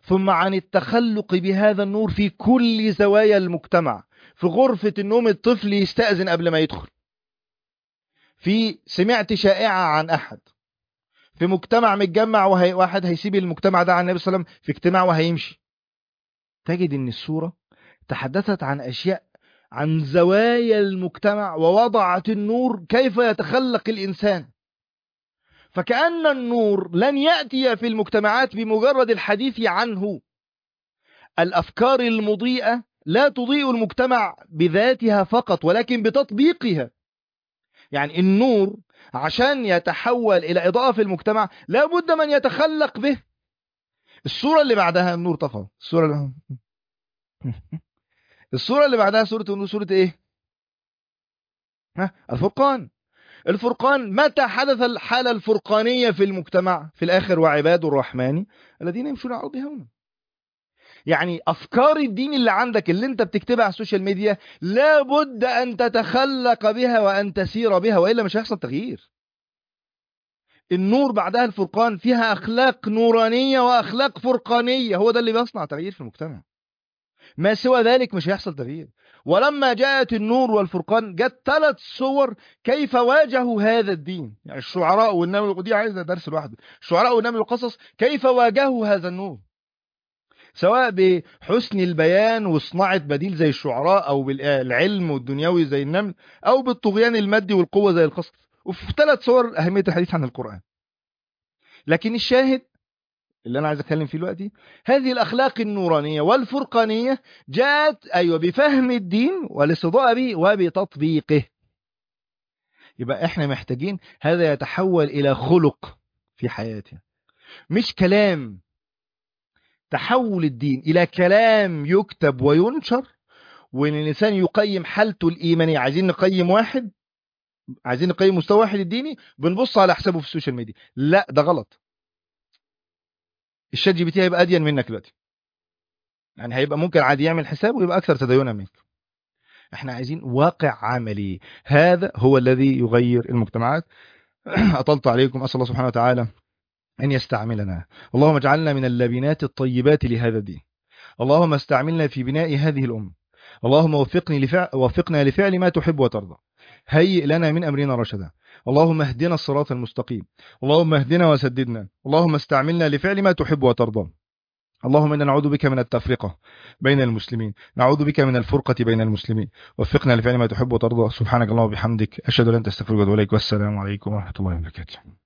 ثم عن التخلق بهذا النور في كل زوايا المجتمع في غرفة النوم الطفل يستأذن قبل ما يدخل في سمعت شائعة عن أحد في مجتمع متجمع وهي واحد هيسيب المجتمع ده عن النبي صلى الله عليه وسلم في اجتماع وهيمشي تجد ان السورة تحدثت عن أشياء عن زوايا المجتمع ووضعت النور كيف يتخلق الإنسان فكأن النور لن يأتي في المجتمعات بمجرد الحديث عنه الأفكار المضيئة لا تضيء المجتمع بذاتها فقط ولكن بتطبيقها يعني النور عشان يتحول إلى إضاءة في المجتمع لا بد من يتخلق به الصورة اللي بعدها النور طفى الصورة اللي الصورة اللي بعدها سورة النور سورة ايه ها الفرقان الفرقان متى حدث الحالة الفرقانية في المجتمع في الآخر وعباد الرحمن الذين يمشون على الأرض هونا يعني أفكار الدين اللي عندك اللي انت بتكتبها على السوشيال ميديا لابد أن تتخلق بها وأن تسير بها وإلا مش هيحصل تغيير النور بعدها الفرقان فيها أخلاق نورانية وأخلاق فرقانية هو ده اللي بيصنع تغيير في المجتمع ما سوى ذلك مش هيحصل تغيير ولما جاءت النور والفرقان جت ثلاث صور كيف واجهوا هذا الدين يعني الشعراء والنمل ودي عايزه درس لوحده الشعراء والنمل والقصص كيف واجهوا هذا النور سواء بحسن البيان وصناعة بديل زي الشعراء أو بالعلم والدنيوي زي النمل أو بالطغيان المادي والقوة زي القصص وفي ثلاث صور أهمية الحديث عن القرآن لكن الشاهد اللي أنا عايز أتكلم فيه دلوقتي هذه الأخلاق النورانية والفرقانية جاءت أيوة بفهم الدين والاستضاءة به وبتطبيقه يبقى إحنا محتاجين هذا يتحول إلى خلق في حياتنا مش كلام تحول الدين إلى كلام يكتب وينشر وإن الإنسان يقيم حالته الإيمانية عايزين نقيم واحد عايزين نقيم مستوى واحد الديني بنبص على حسابه في السوشيال ميديا لا ده غلط الشات جي بي تي هيبقى ادين منك دلوقتي يعني هيبقى ممكن عادي يعمل حساب ويبقى اكثر تدينا منك احنا عايزين واقع عملي هذا هو الذي يغير المجتمعات اطلت عليكم اسال الله سبحانه وتعالى ان يستعملنا اللهم اجعلنا من اللبنات الطيبات لهذا الدين اللهم استعملنا في بناء هذه الامه اللهم وفقني لفعل وفقنا لفعل ما تحب وترضى هيئ لنا من امرنا رشدا اللهم اهدنا الصراط المستقيم اللهم اهدنا وسددنا اللهم استعملنا لفعل ما تحب وترضى اللهم إنا نعوذ بك من التفرقة بين المسلمين نعوذ بك من الفرقة بين المسلمين وفقنا لفعل ما تحب وترضى سبحانك اللهم وبحمدك أشهد أن لا إله إلا أنت أستغفرك وأتوب إليك والسلام عليكم ورحمة الله وبركاته